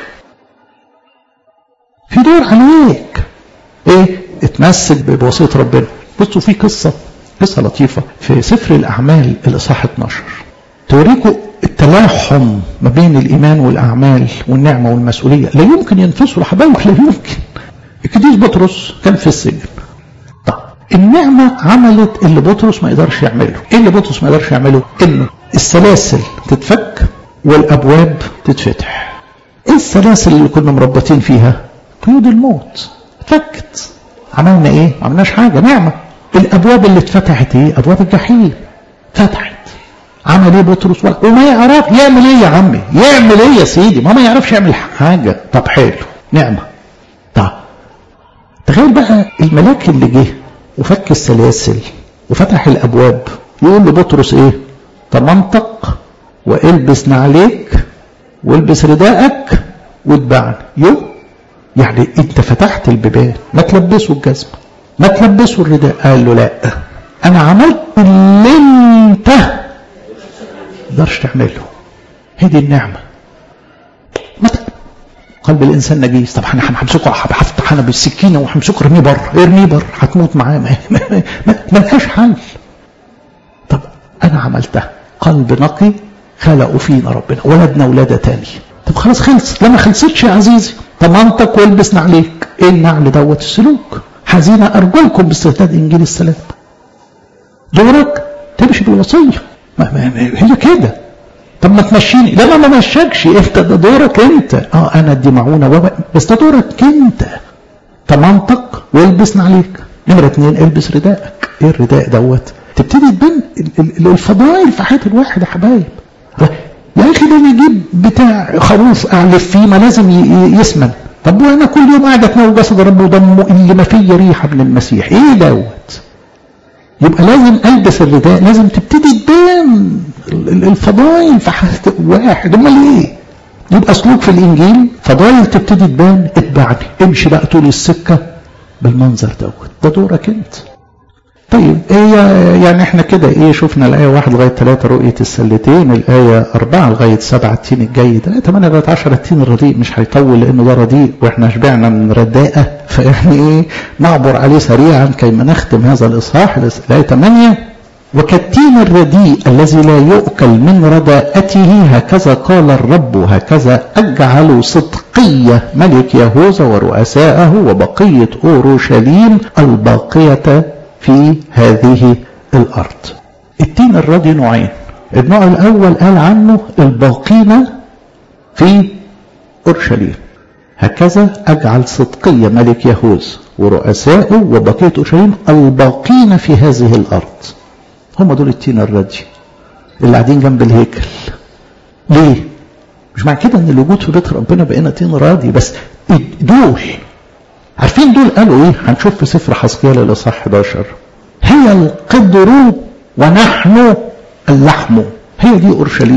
في دور عليك ايه اتمسك بوصيه ربنا بصوا في قصه قصه لطيفه في سفر الاعمال الاصحاح 12 توريكم التلاحم ما بين الإيمان والأعمال والنعمة والمسؤولية لا يمكن ينفصلوا حبايب لا يمكن القديس بطرس كان في السجن طب النعمة عملت اللي بطرس ما يقدرش يعمله ايه اللي بطرس ما يقدرش يعمله انه السلاسل تتفك والابواب تتفتح ايه السلاسل اللي كنا مربطين فيها قيود الموت اتفكت عملنا ايه ما عملناش حاجة نعمة الابواب اللي اتفتحت ايه ابواب الجحيم فتحت عمل ايه بطرس ولا وما يعرف يعمل ايه يا عمي يعمل ايه يا سيدي ما ما يعرفش يعمل حاجة طب حلو نعمة طب تخيل بقى الملاك اللي جه وفك السلاسل وفتح الابواب يقول لبطرس ايه تمنطق والبس نعليك والبس رداءك واتبعني يو يعني انت فتحت البيبان ما تلبسوا الجزمة ما تلبسوا الرداء قال له لا انا عملت اللي انت تقدرش تعمله هي دي النعمة متى قلب الانسان نجيس طب انا همسكه هفتح انا بالسكينه وهمسكه ارميه بره ارميه بره هتموت معاه ما, ما, ما, ما لهاش حل طب انا عملتها قلب نقي خلقوا فينا ربنا ولدنا ولاده تاني طب خلاص خلص لا ما خلصتش يا عزيزي طب منطق والبس نعليك ايه النعل دوت السلوك حزينه ارجلكم باسترداد انجيل السلام دورك تمشي بالوصيه ما ما هي كده طب ما تمشيني لا ما مشاكش انت ده دورك انت اه انا ادي معونه بابا بس ده دورك انت تمنطق والبس نعليك نمره اتنين البس رداءك ايه الرداء دوت تبتدي تبان الفضائل في حياه الواحد يا حبايب يا اخي ده يجيب بتاع خروف اعلف فيه ما لازم يسمن طب وانا كل يوم قاعد اتناول جسد رب ودمه اللي ما فيه ريحه من المسيح ايه دوت يبقى لازم البس الرداء لازم تبتدي تبان الفضائل في حياه واحد امال ايه يبقى سلوك في الانجيل فضائل تبتدي تبان اتبعني امشي بقى طول السكه بالمنظر دوت ده دورك انت طيب ايه يعني احنا كده ايه شفنا الايه واحد لغايه ثلاثه رؤيه السلتين الايه اربعه لغايه سبعه التين الجيد الايه 8 لغايه 10 التين الرديء مش هيطول لانه ده رديء واحنا شبعنا من رداءه فيعني ايه نعبر عليه سريعا كيما نختم هذا الاصحاح الايه 8 وكالتين الرديء الذي لا يؤكل من رداءته هكذا قال الرب هكذا أجعل صدقية ملك يهوذا ورؤساءه وبقية أورشليم الباقية في هذه الأرض التين الردي نوعين النوع الأول قال عنه الباقين في أورشليم هكذا أجعل صدقية ملك يهوذا ورؤساءه وبقية أورشليم الباقين في هذه الأرض هم دول التين الردي اللي قاعدين جنب الهيكل ليه مش معنى كده ان الوجود في بيت ربنا بقينا تين راضي بس دول عارفين دول قالوا ايه هنشوف في سفر حسقيال الاصحاح 11 هي القدر ونحن اللحم هي دي اورشليم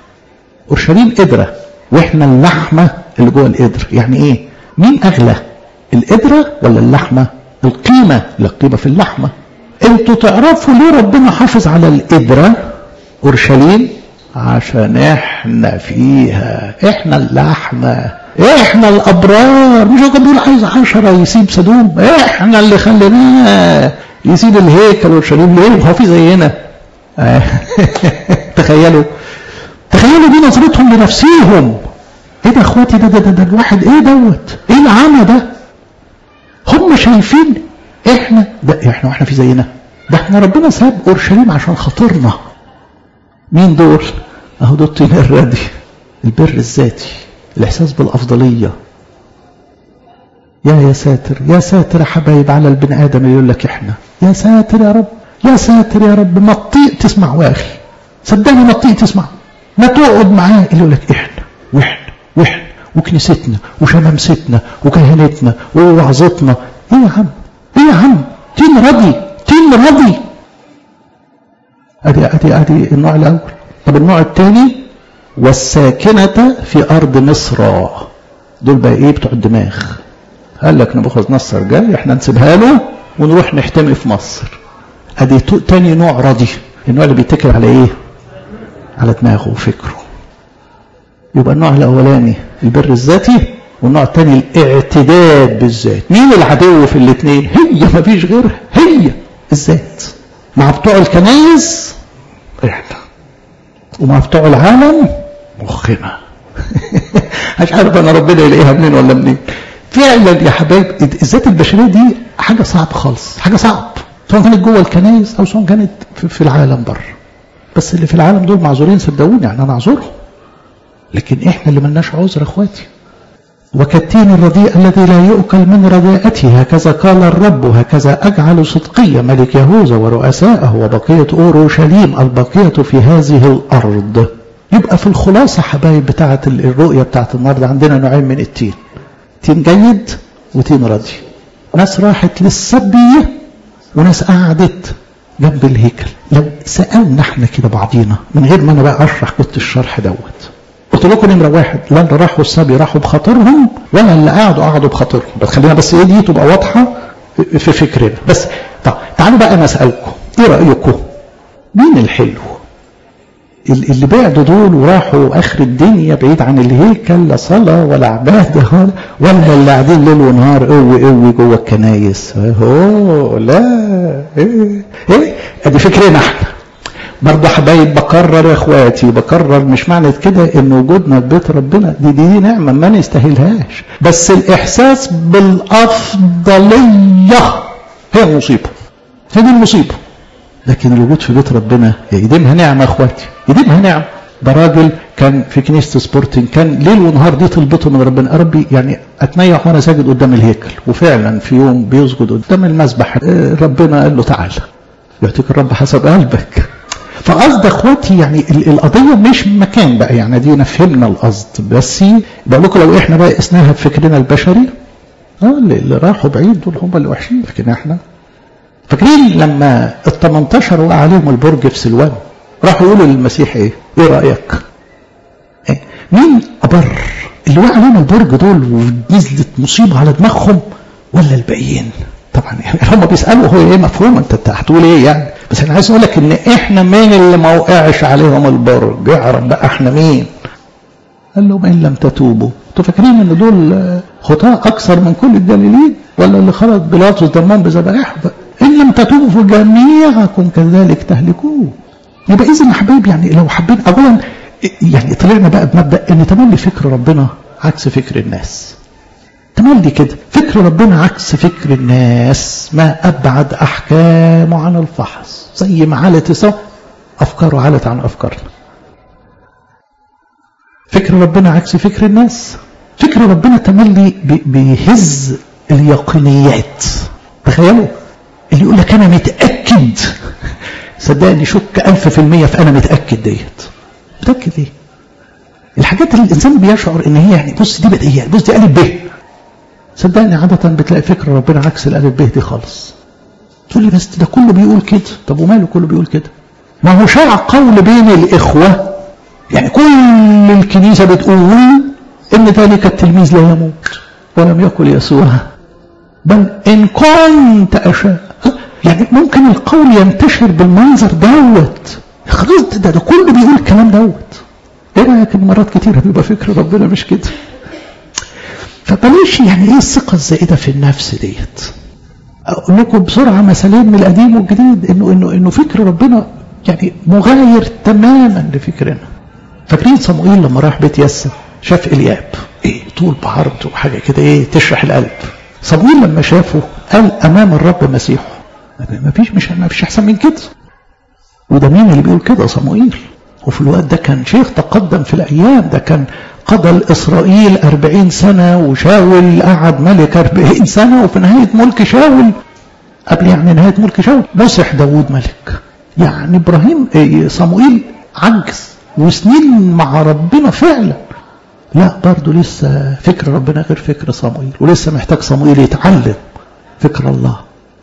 اورشليم قدره واحنا اللحمه اللي جوه القدر يعني ايه مين اغلى القدره ولا اللحمه القيمه القيمه في اللحمه انتوا تعرفوا ليه ربنا حافظ على القدره اورشليم عشان احنا فيها احنا اللحمه احنا الابرار مش هو كان بيقول عايز عشرة يسيب سدوم احنا اللي خليناه يسيب الهيكل اورشليم ليه هو في زينا تخيلوا تخيلوا دي نظرتهم لنفسيهم ايه ده اخواتي ده ده ده, ده الواحد ايه دوت ايه العمى ده هم شايفين احنا ده احنا واحنا في زينا ده احنا ربنا ساب اورشليم عشان خاطرنا مين دول اهو دول الطين الردي البر الذاتي الاحساس بالافضليه يا يا ساتر يا ساتر يا حبايب على البني ادم اللي يقول لك احنا يا ساتر يا رب يا ساتر يا رب ما تطيق تسمع واخي صدقني ما تطيق تسمع ما تقعد معاه اللي يقول لك احنا واحنا واحنا وكنيستنا وشمامستنا وكهنتنا ووعظتنا ايه يا عم ايه يا عم تين رضي تين رضي ادي ادي ادي النوع الاول طب النوع الثاني والساكنة في أرض مصر دول بقى إيه بتوع الدماغ قال لك نبوخذ نصر جاي احنا نسيبها له ونروح نحتمي في مصر ادي تاني نوع راضي النوع اللي بيتكل على ايه على دماغه وفكره يبقى النوع الاولاني البر الذاتي والنوع الثاني الاعتداد بالذات مين العدو في الاثنين هي ما فيش غيرها هي الذات مع بتوع الكنايس احنا ومع بتوع العالم مخنا مش عارف انا ربنا يلاقيها منين ولا منين فعلا يا حبايب الذات البشريه دي حاجه صعبه خالص حاجه صعب سواء كانت جوه الكنائس او سواء كانت في العالم بره بس اللي في العالم دول معذورين صدقوني يعني انا اعذرهم لكن احنا اللي ملناش عذر اخواتي وكالتين الرديء الذي لا يؤكل من رداءته هكذا قال الرب هكذا أجعل صدقية ملك يهوذا ورؤساءه وبقية أورشليم البقية في هذه الأرض يبقى في الخلاصة حبايب بتاعة الرؤية بتاعة النهاردة عندنا نوعين من التين تين جيد وتين ردي ناس راحت للسبية وناس قعدت جنب الهيكل لو سألنا احنا كده بعضينا من غير ما انا بقى اشرح كنت الشرح دوت قلت لكم نمرة واحد لا اللي راحوا السبي راحوا بخاطرهم ولا اللي قعدوا قعدوا بخاطرهم بس خلينا بس ايه دي تبقى واضحة في فكرنا بس طب تعالوا بقى انا اسألكم ايه رأيكم مين الحلو اللي بعدوا دول وراحوا اخر الدنيا بعيد عن الهيكل لا صلاه ولا عباده ولا ولا اللي قاعدين ليل ونهار قوي قوي جوه الكنايس اوه لا ايه ايه ادي فكرنا احنا برضه حبايب بكرر يا اخواتي بكرر مش معنى كده ان وجودنا في بيت ربنا دي دي, دي نعمه ما نستاهلهاش بس الاحساس بالافضليه هي المصيبه هي دي المصيبه لكن الوجود في بيت ربنا يديمها نعمه يا اخواتي يديمها نعمه ده راجل كان في كنيسه سبورتنج كان ليل ونهار دي طلبته من ربنا يا ربي يعني اتنيح وانا ساجد قدام الهيكل وفعلا في يوم بيسجد قدام المذبح ربنا قال له تعالى يعطيك الرب حسب قلبك فقصد اخواتي يعني القضيه مش مكان بقى يعني دينا فهمنا القصد بس بقول لكم لو احنا بقى قسناها بفكرنا البشري اه اللي راحوا بعيد دول هم اللي وحشين لكن احنا فاكرين لما ال 18 وقع عليهم البرج في سلوان راحوا يقولوا للمسيح ايه؟ ايه رايك؟ إيه؟ مين ابر؟ اللي وقع عليهم البرج دول ونزلت مصيبه على دماغهم ولا الباقيين؟ طبعا يعني هم بيسالوا هو ايه مفهوم انت هتقول ايه يعني؟ بس انا عايز اقول لك ان احنا مين اللي ما وقعش عليهم البرج؟ اعرف بقى احنا مين؟ قال لهم ان لم تتوبوا انتوا فاكرين ان دول خطاة اكثر من كل الدليلين ولا اللي خلط بيلاطس دمهم بذبائح ان لم تتوبوا جميعكم كذلك تهلكون يبقى اذا يا حبايب يعني لو حابين اولا يعني طلعنا بقى بمبدا ان تملي فكر ربنا عكس فكر الناس تملي كده فكر ربنا عكس فكر الناس ما ابعد احكامه عن الفحص زي ما علت سوا افكاره علت عن افكارنا فكر ربنا عكس فكر الناس فكر ربنا تملي بيهز اليقينيات تخيلوا اللي يقول لك انا متاكد صدقني شك ألف في المية فأنا متأكد ديت متأكد ايه الحاجات اللي الإنسان بيشعر إن هي يعني بص دي بديهيات بص دي ألف ب صدقني عادة بتلاقي فكر ربنا عكس الألف ب دي خالص تقول لي بس ده كله بيقول كده طب وماله كله بيقول كده ما هو شاع قول بين الإخوة يعني كل الكنيسة بتقول إن ذلك التلميذ لا يموت ولم يقل يسوع بل إن كنت أشاء يعني ممكن القول ينتشر بالمنظر دوت خلاص ده, ده كله بيقول الكلام دوت ايه رايك ان مرات كتير بيبقى فكر ربنا مش كده فبلاش يعني ايه الثقه الزائده في النفس ديت اقول لكم بسرعه مثالين من القديم والجديد انه انه انه فكر ربنا يعني مغاير تماما لفكرنا فاكرين صموئيل لما راح بيت يسى شاف الياب ايه طول بعرض وحاجه كده ايه تشرح القلب صموئيل لما شافه قال امام الرب مسيحه ما فيش مش ما فيش احسن من كده وده مين اللي بيقول كده صموئيل وفي الوقت ده كان شيخ تقدم في الايام ده كان قضى الاسرائيل أربعين سنة وشاول قعد ملك أربعين سنة وفي نهاية ملك شاول قبل يعني نهاية ملك شاول مسح داوود ملك يعني إبراهيم صموئيل عجز وسنين مع ربنا فعلا لا برضه لسه فكر ربنا غير فكر صموئيل ولسه محتاج صموئيل يتعلم فكر الله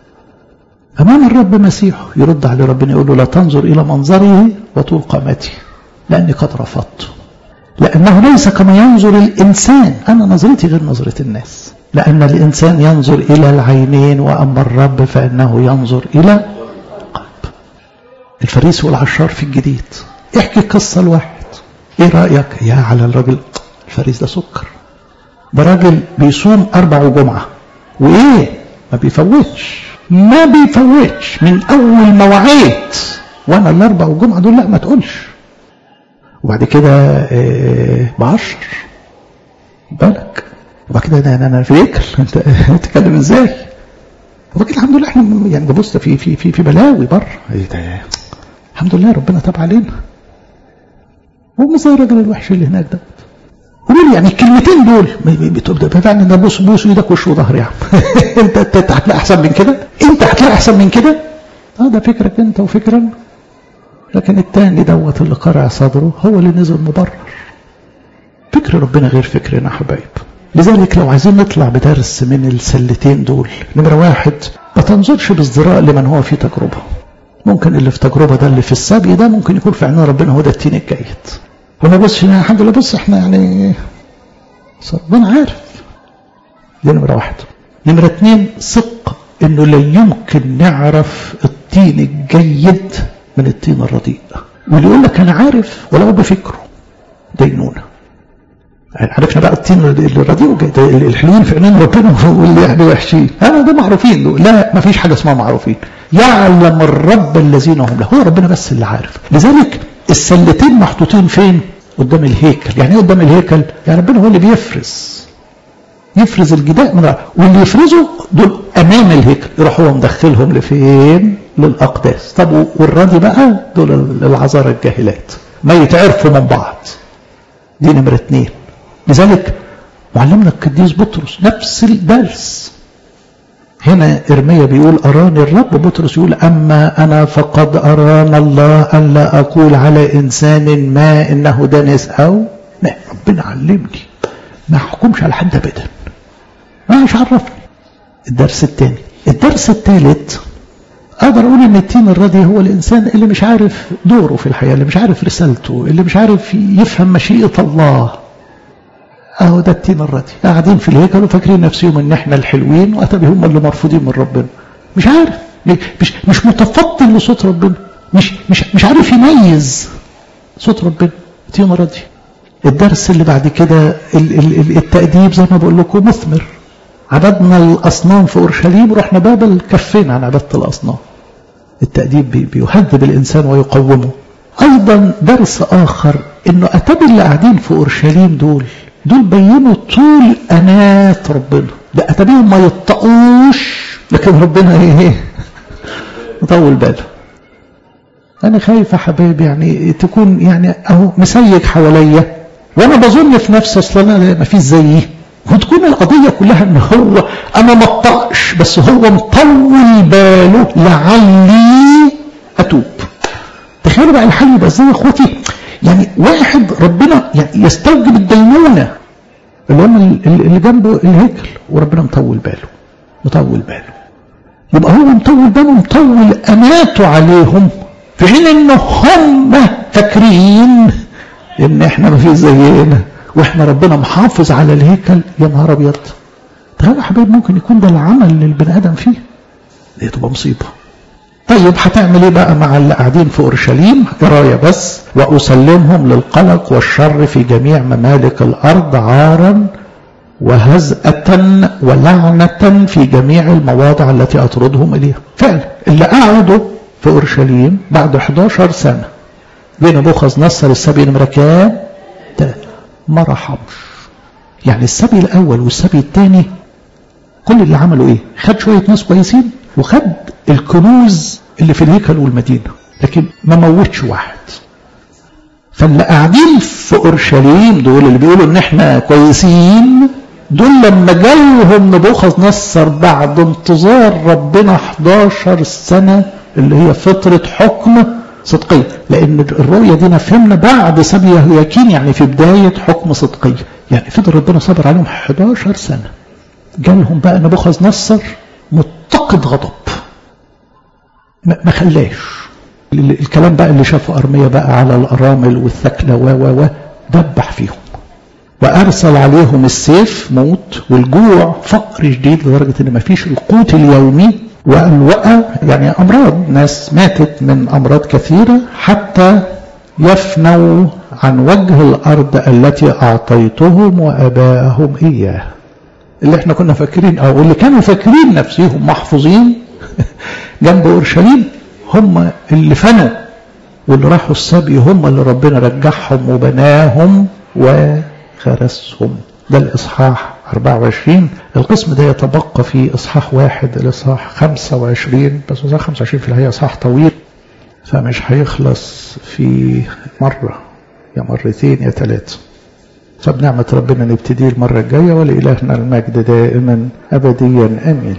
أمام الرب مسيحه يرد على ربنا يقول له لا تنظر إلى منظره وطول قامته لأني قد رفضته لأنه ليس كما ينظر الإنسان أنا نظرتي غير نظرة الناس لأن الإنسان ينظر إلى العينين وأما الرب فإنه ينظر إلى القلب الفريس والعشار في الجديد احكي قصة الواحد ايه رأيك يا على الراجل الفريس ده سكر ده راجل بيصوم أربع وجمعة وإيه ما بيفوتش ما بيفوتش من أول ما وعيت وأنا الأربع والجمعة دول لا ما تقولش وبعد كده بعشر بالك وبعد كده انا انا في ذكر انت تتكلم ازاي وبعد كده الحمد لله احنا يعني ببص في في في في بلاوي بره الحمد لله ربنا تاب علينا هم زي الراجل الوحش اللي هناك ده قولوا لي يعني الكلمتين دول فعلا ده بص بوس ايدك وش وظهر يا عم انت انت هتلاقي احسن من كده انت هتلاقي احسن من كده اه ده فكرك انت وفكرا لكن التاني دوت اللي قرع صدره هو اللي نزل مبرر فكر ربنا غير فكرنا حبايب لذلك لو عايزين نطلع بدرس من السلتين دول نمرة واحد ما تنظرش بازدراء لمن هو في تجربة ممكن اللي في تجربة ده اللي في السبي ده ممكن يكون في عينين ربنا هو ده التين الجيد وما بص الحمد لله بص احنا يعني ربنا عارف دي نمرة واحد نمرة اتنين ثق انه لا يمكن نعرف التين الجيد من التين الرديء واللي يقول لك انا عارف ولو بفكره دينونه عرفنا بقى التين الرديء الحلوين في عينين ربنا واللي يعني وحشين انا ده معروفين دول لا ما فيش حاجه اسمها معروفين يعلم الرب الذين هم له هو ربنا بس اللي عارف لذلك السلتين محطوطين فين قدام الهيكل يعني ايه قدام الهيكل يعني ربنا هو اللي بيفرز يفرز الجداء من واللي يفرزه دول امام الهيكل يروح هو مدخلهم لفين للاقداس طب والردي بقى دول العذارى الجاهلات ما يتعرفوا من بعض دي نمرة اتنين لذلك معلمنا القديس بطرس نفس الدرس هنا إرميا بيقول أراني الرب بطرس يقول أما أنا فقد أرانا الله أن لا أقول على إنسان ما إنه دنس أو لا ربنا علمني ما أحكمش على حد أبدا ما مش عرفني الدرس الثاني الدرس الثالث أقدر أقول إن التين الردي هو الإنسان اللي مش عارف دوره في الحياة اللي مش عارف رسالته اللي مش عارف يفهم مشيئة الله اهو ده التين الردي قاعدين في الهيكل وفاكرين نفسهم ان احنا الحلوين واتبي هم اللي مرفوضين من ربنا مش عارف مش مش متفطن لصوت ربنا مش مش مش عارف يميز صوت ربنا التين الردي الدرس اللي بعد كده التأديب زي ما بقول لكم مثمر عبدنا الاصنام في اورشليم ورحنا بابل كفينا عن عباده الاصنام التأديب بيهذب الانسان ويقومه ايضا درس اخر انه اتبي اللي قاعدين في اورشليم دول دول بينوا طول أنات ربنا ده أتبيهم ما يطقوش لكن ربنا ايه مطول باله أنا خايف يا حبايبي يعني تكون يعني أهو مسيج حواليا وأنا بظن في نفسي أصل أنا ما فيش زيي وتكون القضية كلها إن هو أنا ما اطقش بس هو مطول باله لعلي أتوب تخيلوا بقى الحل يبقى ازاي يا اخوتي يعني واحد ربنا يعني يستوجب الدينونة اللي هم اللي جنبه الهيكل وربنا مطول باله مطول باله يبقى هو مطول باله مطول أماته عليهم في حين ان هم فاكرين ان احنا ما فيش زينا واحنا ربنا محافظ على الهيكل يا نهار ابيض تخيل يا حبايب ممكن يكون ده العمل اللي البني ادم فيه دي تبقى مصيبه طيب هتعمل ايه بقى مع اللي قاعدين في اورشليم قرايه بس واسلمهم للقلق والشر في جميع ممالك الارض عارا وهزأة ولعنة في جميع المواضع التي اطردهم اليها فعلا اللي قعدوا في اورشليم بعد 11 سنه بين نبوخذ نصر السبي نمره كام؟ ما رحمش يعني السبي الاول والسبي الثاني كل اللي عملوا ايه؟ خد شويه ناس كويسين وخد الكنوز اللي في الهيكل والمدينة لكن ما موتش واحد فاللي قاعدين في اورشليم دول اللي بيقولوا ان احنا كويسين دول لما جالهم نبوخذ نصر بعد انتظار ربنا 11 سنة اللي هي فترة حكم صدقية لأن الرؤية دي فهمنا بعد سبي يهوياكين يعني في بداية حكم صدقية يعني فضل ربنا صبر عليهم 11 سنة جالهم بقى نبوخذ نصر متقد غضب ما خلاش الكلام بقى اللي شافه أرمية بقى على الأرامل والثكلة و و و دبح فيهم وأرسل عليهم السيف موت والجوع فقر شديد لدرجة إن ما فيش القوت اليومي والوقى يعني أمراض ناس ماتت من أمراض كثيرة حتى يفنوا عن وجه الأرض التي أعطيتهم وأباءهم إياه اللي احنا كنا فاكرين أو اللي كانوا فاكرين نفسهم محفوظين جنب أورشليم هم اللي فنوا واللي راحوا السبي هم اللي ربنا رجعهم وبناهم وغرسهم ده الإصحاح 24 القسم ده يتبقى في إصحاح واحد الإصحاح 25 بس إصحاح 25 في الحقيقة إصحاح طويل فمش هيخلص في مرة يا مرتين يا ثلاثة فبنعمة ربنا نبتدي المرة الجاية ولإلهنا المجد دائما أبديا آمين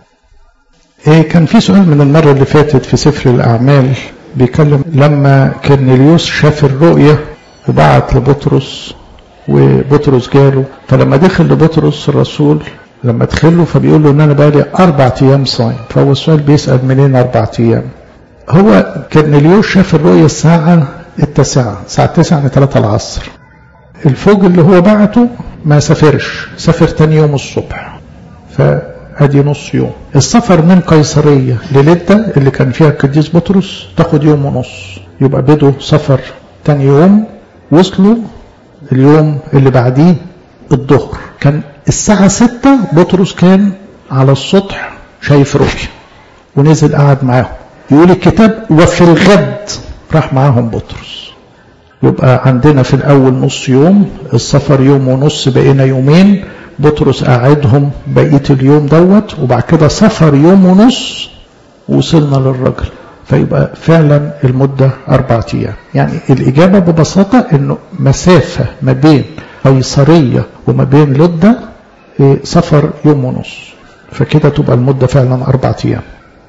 إيه كان في سؤال من المرة اللي فاتت في سفر الأعمال بيكلم لما كرنيليوس شاف الرؤية وبعت لبطرس وبطرس جاله فلما دخل لبطرس الرسول لما دخله فبيقول له ان انا بقالي اربع ايام صايم فهو السؤال بيسال منين اربع ايام هو كرنيليوس شاف الرؤية الساعة التاسعة الساعة التاسعة يعني 3 العصر الفوج اللي هو بعته ما سافرش سافر تاني يوم الصبح فادي نص يوم السفر من قيصرية للدة اللي كان فيها القديس بطرس تاخد يوم ونص يبقى بدوا سفر تاني يوم وصلوا اليوم اللي بعديه الظهر كان الساعة ستة بطرس كان على السطح شايف رؤية ونزل قعد معاهم يقول الكتاب وفي الغد راح معاهم بطرس يبقى عندنا في الأول نص يوم السفر يوم ونص بقينا يومين بطرس قاعدهم بقية اليوم دوت وبعد كده سفر يوم ونص وصلنا للرجل فيبقى فعلا المدة أربعة أيام يعني الإجابة ببساطة أنه مسافة ما بين قيصرية وما بين لدة سفر يوم ونص فكده تبقى المدة فعلا أربعة أيام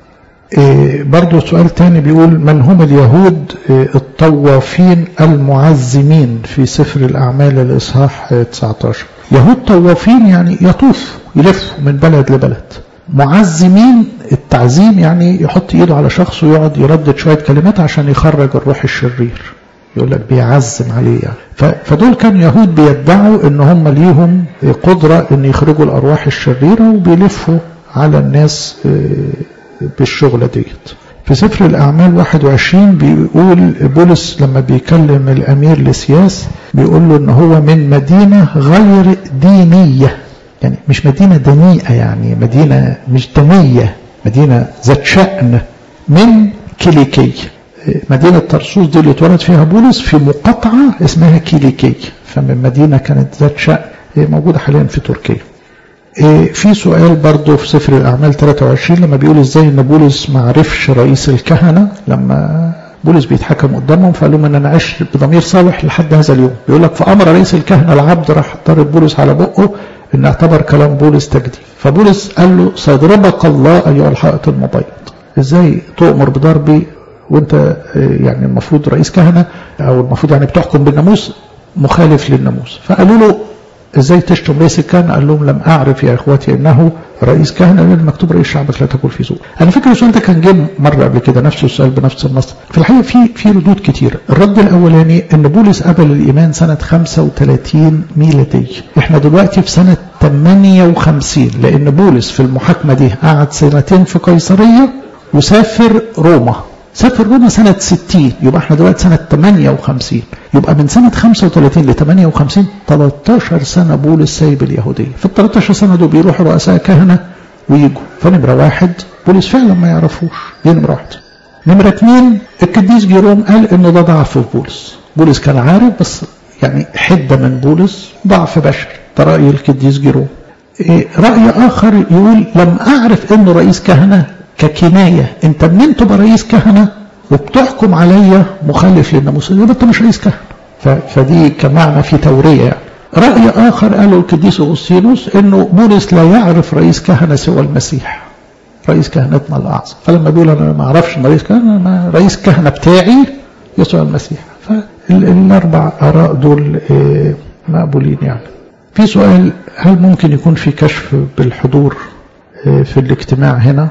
برضو سؤال تاني بيقول من هم اليهود الطوافين المعزمين في سفر الأعمال الإصحاح 19 يهود طوافين يعني يطوف يلف من بلد لبلد معزمين التعزيم يعني يحط ايده على شخص ويقعد يردد شوية كلمات عشان يخرج الروح الشرير يقول لك بيعزم عليه يعني فدول كانوا يهود بيدعوا ان هم ليهم قدرة ان يخرجوا الارواح الشريرة وبيلفوا على الناس بالشغلة ديت في سفر الأعمال 21 بيقول بولس لما بيكلم الأمير لسياس بيقول له إن هو من مدينة غير دينية يعني مش مدينة دنيئة يعني مدينة مش دنية مدينة ذات شأن من كيليكي مدينة طرسوس دي اللي اتولد فيها بولس في مقاطعة اسمها كيليكي فمن مدينة كانت ذات شأن موجودة حاليا في تركيا في سؤال برضه في سفر الأعمال 23 لما بيقول ازاي ان بولس ما عرفش رئيس الكهنة لما بولس بيتحكم قدامهم فقال لهم ان انا عشت بضمير صالح لحد هذا اليوم بيقول لك فامر رئيس الكهنة العبد راح ضرب بولس على بقه ان اعتبر كلام بولس تجديد فبولس قال له سيضربك الله ايها الحائط المبيض ازاي تؤمر بضربي وانت يعني المفروض رئيس كهنة او المفروض يعني بتحكم بالناموس مخالف للناموس فقالوا له ازاي تشتم رئيس الكهنة قال لهم لم اعرف يا اخواتي انه رئيس كهنة لان مكتوب رئيس شعبك لا تاكل في سوء انا فاكر السؤال ده كان جه مره قبل كده نفس السؤال بنفس النص في الحقيقه في في ردود كتير الرد الاولاني ان بولس قبل الايمان سنه 35 ميلاديه احنا دلوقتي في سنه 58 لان بولس في المحاكمه دي قعد سنتين في قيصريه وسافر روما سافر روما سنة 60 يبقى احنا دلوقتي سنة 58 يبقى من سنة 35 ل 58 13 سنة بولس سايب اليهودية في ال 13 سنة دول بيروحوا رؤساء كهنة ويجوا فنمرة واحد بولس فعلا ما يعرفوش دي نمرة واحد نمرة اثنين القديس جيروم قال انه ده ضعف في بولس بولس كان عارف بس يعني حدة من بولس ضعف بشري ده رأي القديس جيروم إيه رأي آخر يقول لم أعرف انه رئيس كهنة ككناية انت منين تبقى رئيس كهنة وبتحكم عليا مخالف للناموس يبقى انت مش رئيس كهنة فدي كمعنى في تورية يعني رأي آخر قاله القديس أغسطينوس انه بولس لا يعرف رئيس كهنة سوى المسيح رئيس كهنتنا الأعظم فلما بيقول أنا ما أعرفش رئيس كهنة أنا رئيس كهنة بتاعي يسوع المسيح فالأربع آراء دول مقبولين يعني في سؤال هل ممكن يكون في كشف بالحضور في الاجتماع هنا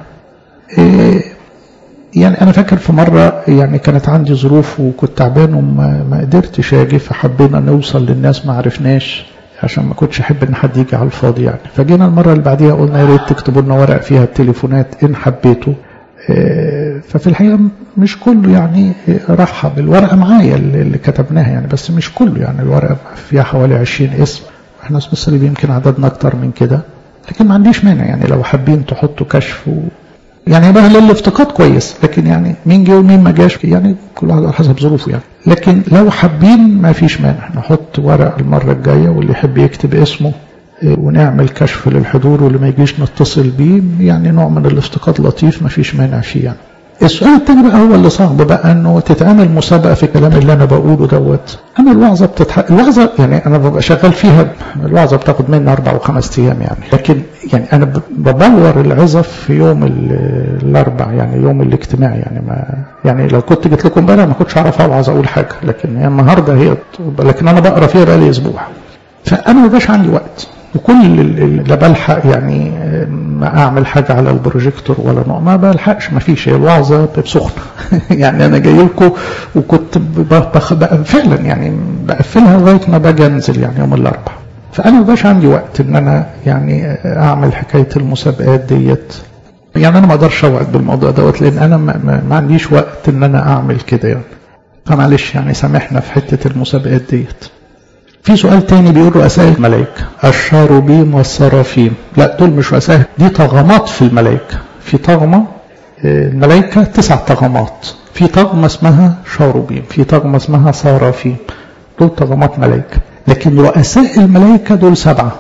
يعني أنا فاكر في مرة يعني كانت عندي ظروف وكنت تعبان وما ما قدرتش أجي فحبينا نوصل للناس ما عرفناش عشان ما كنتش أحب إن حد يجي على الفاضي يعني فجينا المرة اللي بعديها قلنا يا ريت تكتبوا لنا ورق فيها التليفونات إن حبيتوا ففي الحقيقة مش كله يعني رحب الورقة معايا اللي كتبناها يعني بس مش كله يعني الورقة فيها حوالي 20 اسم احنا بس يمكن عددنا أكتر من كده لكن ما عنديش مانع يعني لو حابين تحطوا كشف يعني بقى للافتقاد كويس لكن يعني مين جه ومين ما جاش يعني كل واحد على حسب ظروفه يعني لكن لو حابين ما فيش مانع نحط ورق المرة الجاية واللي يحب يكتب اسمه ونعمل كشف للحضور واللي ما يجيش نتصل بيه يعني نوع من الافتقاد لطيف ما فيش مانع فيه يعني السؤال التاني بقى هو اللي صعب بقى انه تتعمل مسابقه في الكلام اللي انا بقوله دوت انا الوعظه بتتح... الوعظه يعني انا ببقى شغال فيها الوعظه بتاخد مني اربع وخمس ايام يعني لكن يعني انا ببلور العظه في يوم الاربع يعني يوم الاجتماع يعني ما يعني لو كنت جيت لكم امبارح ما كنتش اعرف اوعظ اقول حاجه لكن يعني النهارده هي لكن انا بقرا فيها بقالي اسبوع فانا ما بقاش عندي وقت وكل اللي بلحق يعني ما اعمل حاجه على البروجيكتور ولا نوع ما بلحقش ما فيش هي الوعظه سخنه يعني انا جاي لكم وكنت بخ... فعلا يعني بقفلها لغايه ما باجي انزل يعني يوم الاربعاء فانا ما بقاش عندي وقت ان انا يعني اعمل حكايه المسابقات ديت يعني انا ما اقدرش اوعد بالموضوع دوت لان انا ما, ما, ما عنديش وقت ان انا اعمل كده يعني فمعلش يعني سامحنا في حته المسابقات ديت في سؤال تاني بيقول رؤساء الملائكة الشاروبيم والسرافيم لا دول مش رؤساء دي طغمات في الملائكة في طغمة الملائكة تسع طغمات في طغمة اسمها شاروبيم في طغمة اسمها سرافيم دول طغمات ملائكة لكن رؤساء الملائكة دول سبعة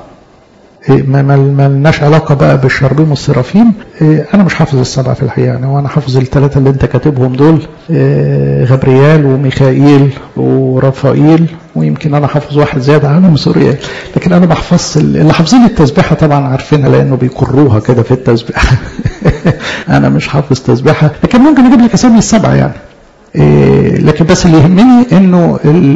ما لناش علاقة بقى بالشربيم والسرافيم أنا مش حافظ السبعة في الحقيقة يعني وأنا حافظ الثلاثة اللي أنت كاتبهم دول غبريال وميخائيل ورفائيل ويمكن أنا حافظ واحد زيادة عنهم سوريال لكن أنا بحفظ اللي حافظين التسبيحة طبعا عارفينها لأنه بيكروها كده في التسبيحة أنا مش حافظ تسبيحة لكن ممكن أجيب لك أسامي السبعة يعني لكن بس اللي يهمني انه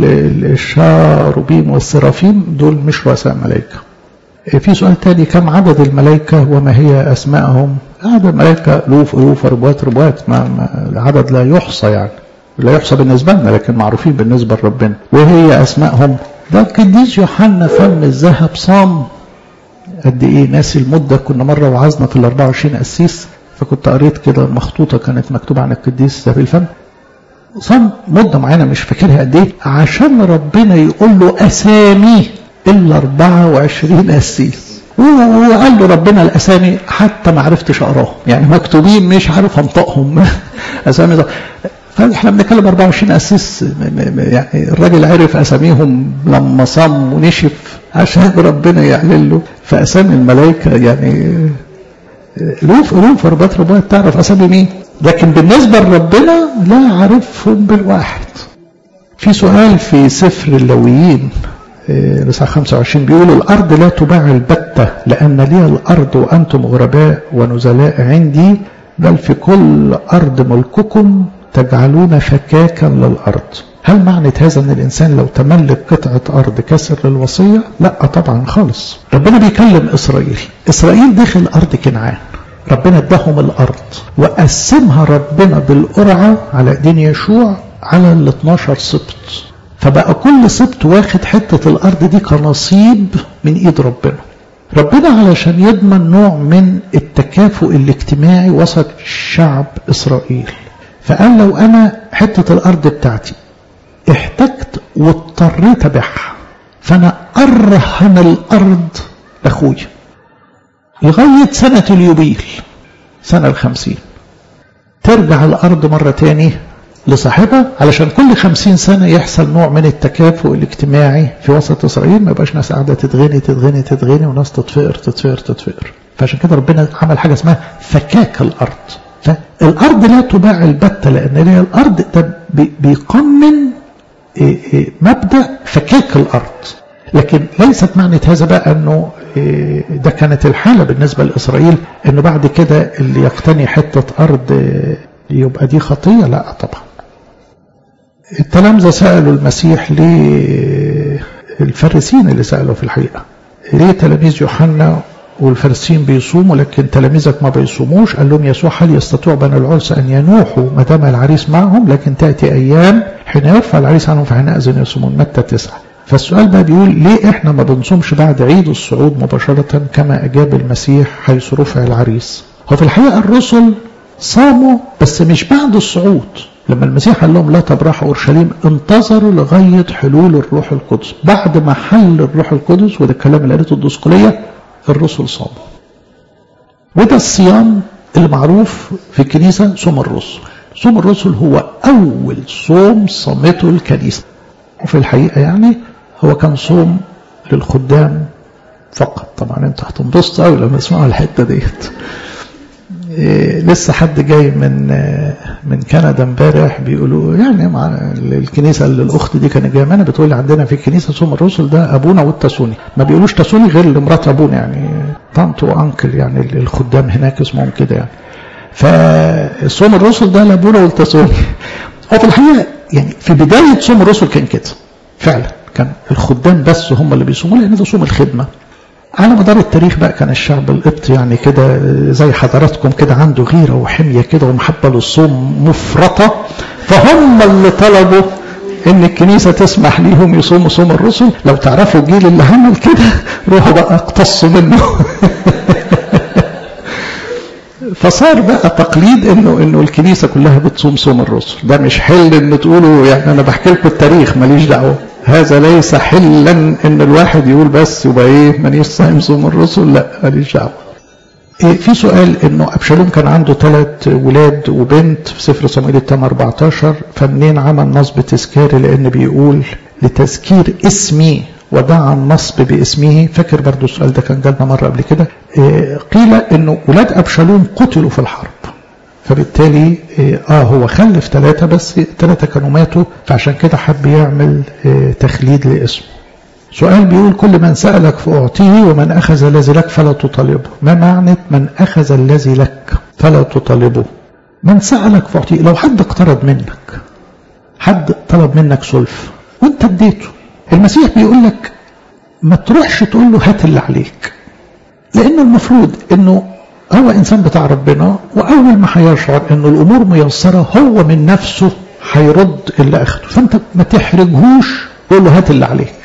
الشاروبيم والسرافيم دول مش رؤساء ملائكه في سؤال تاني كم عدد الملائكة وما هي أسماءهم عدد الملائكة ألوف ألوف ربوات ربوات ما, ما العدد لا يحصى يعني لا يحصى بالنسبة لنا لكن معروفين بالنسبة لربنا وهي أسماءهم ده القديس يوحنا فم الذهب صام قد إيه ناسي المدة كنا مرة وعظنا في ال 24 قسيس فكنت قريت كده مخطوطة كانت مكتوبة عن القديس ذهب الفم صام مدة معينة مش فاكرها قد إيه عشان ربنا يقول له أسامي إلا 24 قسيس وقال له ربنا الأسامي حتى ما عرفتش أقراهم يعني مكتوبين مش عارف أنطقهم أسامي ده فاحنا بنتكلم 24 قسيس يعني الراجل عرف أساميهم لما صام ونشف عشان ربنا يعلن له فأسامي الملائكة يعني ألوف ألوف ربات ربات تعرف أسامي مين لكن بالنسبة لربنا لا عارفهم بالواحد في سؤال في سفر اللويين رسالة 25 بيقولوا الأرض لا تباع البتة لأن لي الأرض وأنتم غرباء ونزلاء عندي بل في كل أرض ملككم تجعلون فكاكا للأرض هل معنى هذا أن الإنسان لو تملك قطعة أرض كسر للوصية لا طبعا خالص ربنا بيكلم إسرائيل إسرائيل داخل أرض كنعان ربنا اداهم الأرض وقسمها ربنا بالقرعة على إيدين يشوع على ال 12 سبط فبقى كل سبت واخد حتة الأرض دي كنصيب من إيد ربنا ربنا علشان يضمن نوع من التكافؤ الاجتماعي وسط شعب إسرائيل فقال لو أنا حتة الأرض بتاعتي احتجت واضطريت أبيعها فأنا أرهن الأرض لأخويا لغاية سنة اليوبيل سنة الخمسين ترجع الأرض مرة تاني لصاحبها علشان كل خمسين سنة يحصل نوع من التكافؤ الاجتماعي في وسط إسرائيل ما يبقاش ناس قاعدة تتغني تتغني تتغني وناس تتفقر تتفقر تتفقر فعشان كده ربنا عمل حاجة اسمها فكاك الأرض فالأرض لا تباع البتة لأن هي الأرض ده بيقنن مبدأ فكاك الأرض لكن ليست معنى هذا بقى أنه ده كانت الحالة بالنسبة لإسرائيل أنه بعد كده اللي يقتني حتة أرض يبقى دي خطية لا طبعا التلامذة سألوا المسيح ليه الفارسين اللي سألوا في الحقيقة ليه تلاميذ يوحنا والفارسين بيصوموا لكن تلاميذك ما بيصوموش قال لهم يسوع هل يستطيع بني العرس أن ينوحوا ما دام العريس معهم لكن تأتي أيام حين يرفع العريس عنهم فحينئذ يصومون متى تسعة فالسؤال بقى بيقول ليه احنا ما بنصومش بعد عيد الصعود مباشرة كما أجاب المسيح حيث رفع العريس هو في الحقيقة الرسل صاموا بس مش بعد الصعود لما المسيح قال لهم لا تبرحوا اورشليم انتظروا لغايه حلول الروح القدس بعد ما حل الروح القدس وده الكلام اللي قالته الدسقليه الرسل صاموا وده الصيام اللي معروف في الكنيسة صوم الرسل صوم الرسل هو أول صوم صمته الكنيسة وفي الحقيقة يعني هو كان صوم للخدام فقط طبعا انت هتنبسط قوي لما تسمعوا الحته ديت إيه لسه حد جاي من من كندا امبارح بيقولوا يعني مع الكنيسه اللي الاخت دي كانت جايه معانا بتقول لي عندنا في الكنيسه صوم الرسل ده ابونا والتسوني ما بيقولوش تسوني غير لمرات ابونا يعني طنط وانكل يعني الخدام هناك اسمهم كده يعني فصوم الرسل ده لابونا والتسوني هو في الحقيقه يعني في بدايه صوم الرسل كان كده فعلا كان الخدام بس هم اللي بيصوموا لان ده صوم الخدمه على مدار التاريخ بقى كان الشعب القبطي يعني كده زي حضراتكم كده عنده غيرة وحمية كده ومحبة للصوم مفرطة فهم اللي طلبوا ان الكنيسة تسمح ليهم يصوموا صوم الرسل لو تعرفوا الجيل اللي عمل كده روحوا بقى اقتصوا منه فصار بقى تقليد انه انه الكنيسه كلها بتصوم صوم الرسل ده مش حل ان تقولوا يعني انا بحكي لكم التاريخ ماليش دعوه هذا ليس حلا ان الواحد يقول بس يبقى ايه مانيش صايم صوم الرسل لا ماليش دعوه إيه في سؤال انه ابشالوم كان عنده ثلاث ولاد وبنت في سفر صموئيل التام 14 فمنين عمل نصب تذكاري لان بيقول لتذكير اسمي ودعا النصب باسمه فاكر برضو السؤال ده كان جالنا مرة قبل كده إيه قيل انه ولاد ابشالوم قتلوا في الحرب فبالتالي إيه اه هو خلف ثلاثة بس ثلاثة كانوا ماتوا فعشان كده حب يعمل إيه تخليد لاسمه سؤال بيقول كل من سألك فأعطيه ومن أخذ الذي لك فلا تطالبه ما معنى من أخذ الذي لك فلا تطالبه من سألك فأعطيه لو حد اقترض منك حد طلب منك سلف وانت اديته المسيح بيقول لك ما تروحش تقول له هات اللي عليك لأنه المفروض أنه هو إنسان بتاع ربنا وأول ما هيشعر أنه الأمور ميسرة هو من نفسه هيرد اللي أخده فأنت ما تحرجهوش قول له هات اللي عليك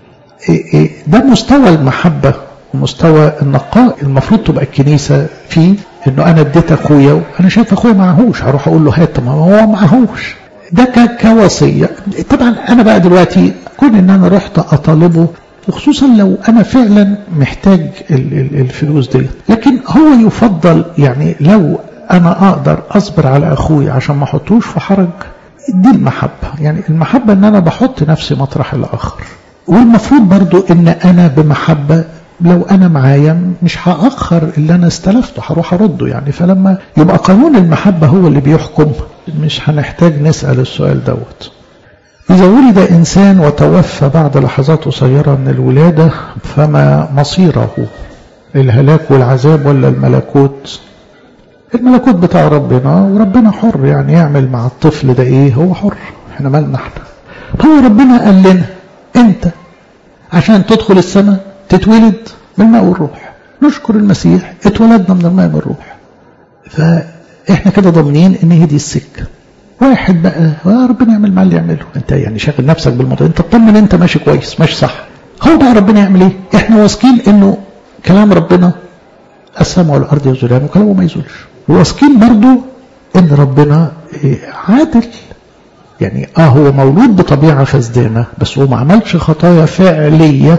ده مستوى المحبة ومستوى النقاء المفروض تبقى الكنيسة فيه انه انا اديت اخويا وانا شايف اخويا معهوش هروح اقول له هات ما هو معهوش ده كوصية طبعا انا بقى دلوقتي كون ان انا رحت اطالبه وخصوصا لو انا فعلا محتاج الفلوس دي لكن هو يفضل يعني لو انا اقدر اصبر على اخويا عشان ما احطوش في حرج دي المحبة يعني المحبة ان انا بحط نفسي مطرح الاخر والمفروض برضو ان انا بمحبة لو انا معايا مش هاخر اللي انا استلفته هروح ارده يعني فلما يبقى قانون المحبة هو اللي بيحكم مش هنحتاج نسأل السؤال دوت إذا ولد إنسان وتوفى بعد لحظات قصيرة من الولادة فما مصيره الهلاك والعذاب ولا الملكوت الملكوت بتاع ربنا وربنا حر يعني يعمل مع الطفل ده ايه هو حر احنا مالنا احنا هو ربنا قال لنا انت عشان تدخل السماء تتولد من الماء والروح نشكر المسيح اتولدنا من الماء والروح فاحنا كده ضامنين ان هي دي السكه واحد بقى آه ربنا يعمل مع اللي يعمله انت يعني شاغل نفسك بالموضوع انت اطمن انت ماشي كويس ماشي صح هو بقى ربنا يعمل ايه احنا واثقين انه كلام ربنا السماء والارض يزولان وكلامه ما يزولش واثقين برضو ان ربنا عادل يعني اه هو مولود بطبيعه فسدانه بس هو ما عملش خطايا فعليه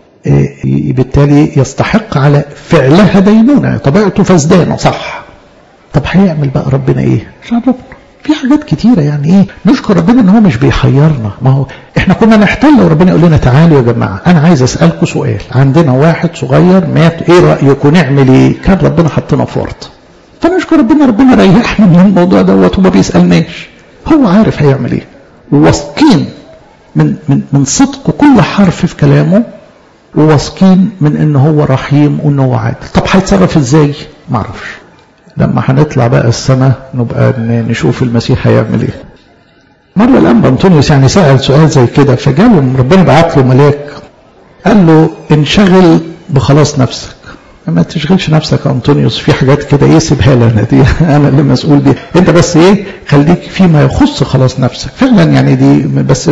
إيه بالتالي يستحق على فعلها دينونه طبيعته فسدانه صح طب هيعمل بقى ربنا ايه عشان ربنا في حاجات كتيره يعني ايه نشكر ربنا ان هو مش بيحيرنا ما هو احنا كنا نحتل لو ربنا يقول لنا تعالوا يا جماعه انا عايز اسالكم سؤال عندنا واحد صغير مات ايه رايكم نعمل ايه كان ربنا حطنا في ورطه فنشكر ربنا ربنا ريحنا من الموضوع دوت وما بيسالناش هو عارف هيعمل ايه وواثقين من من من صدق كل حرف في كلامه وواثقين من ان هو رحيم وان هو عادل طب هيتصرف ازاي ما اعرفش لما هنطلع بقى السماء نبقى نشوف المسيح هيعمل ايه مرة الأنبا أنطونيوس يعني سأل سؤال زي كده فجاله ربنا بعت له ملاك قال له انشغل بخلاص نفسك ما تشغلش نفسك يا أنطونيوس في حاجات كده ايه سيبها لي انا دي انا اللي مسؤول بيها انت بس ايه خليك فيما يخص خلاص نفسك فعلا يعني دي بس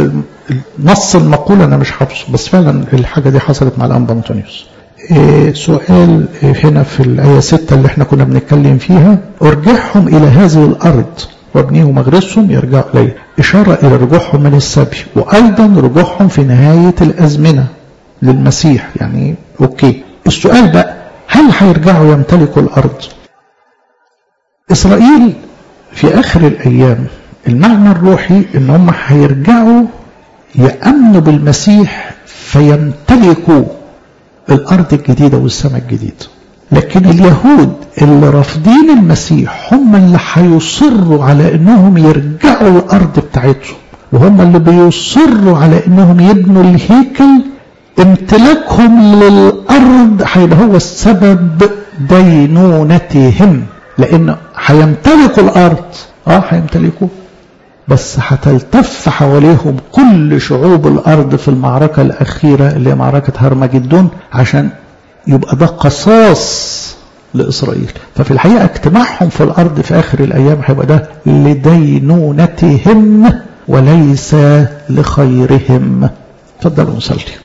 نص المقولة انا مش حافظه بس فعلا الحاجة دي حصلت مع الأنبا أنطونيوس إيه سؤال هنا في الآية 6 اللي احنا كنا بنتكلم فيها ارجعهم إلى هذه الأرض وابنيهم مغرسهم يرجعوا إليه إشارة إلى رجوعهم من السبي وأيضا رجوعهم في نهاية الأزمنة للمسيح يعني أوكي السؤال بقى هل هيرجعوا يمتلكوا الأرض إسرائيل في آخر الأيام المعنى الروحي إن هم هيرجعوا يأمنوا بالمسيح فيمتلكوا الأرض الجديدة والسماء الجديد لكن اليهود اللي رافضين المسيح هم اللي هيصروا على انهم يرجعوا الارض بتاعتهم وهم اللي بيصروا على انهم يبنوا الهيكل امتلاكهم للارض هيبقى هو السبب دينونتهم لان هيمتلكوا الارض اه هيمتلكوا بس هتلتف حواليهم كل شعوب الارض في المعركه الاخيره اللي هي معركه هرمجدون عشان يبقى ده قصاص لإسرائيل ففي الحقيقة اجتماعهم في الأرض في آخر الأيام هيبقى ده لدينونتهم وليس لخيرهم تفضلوا نصلي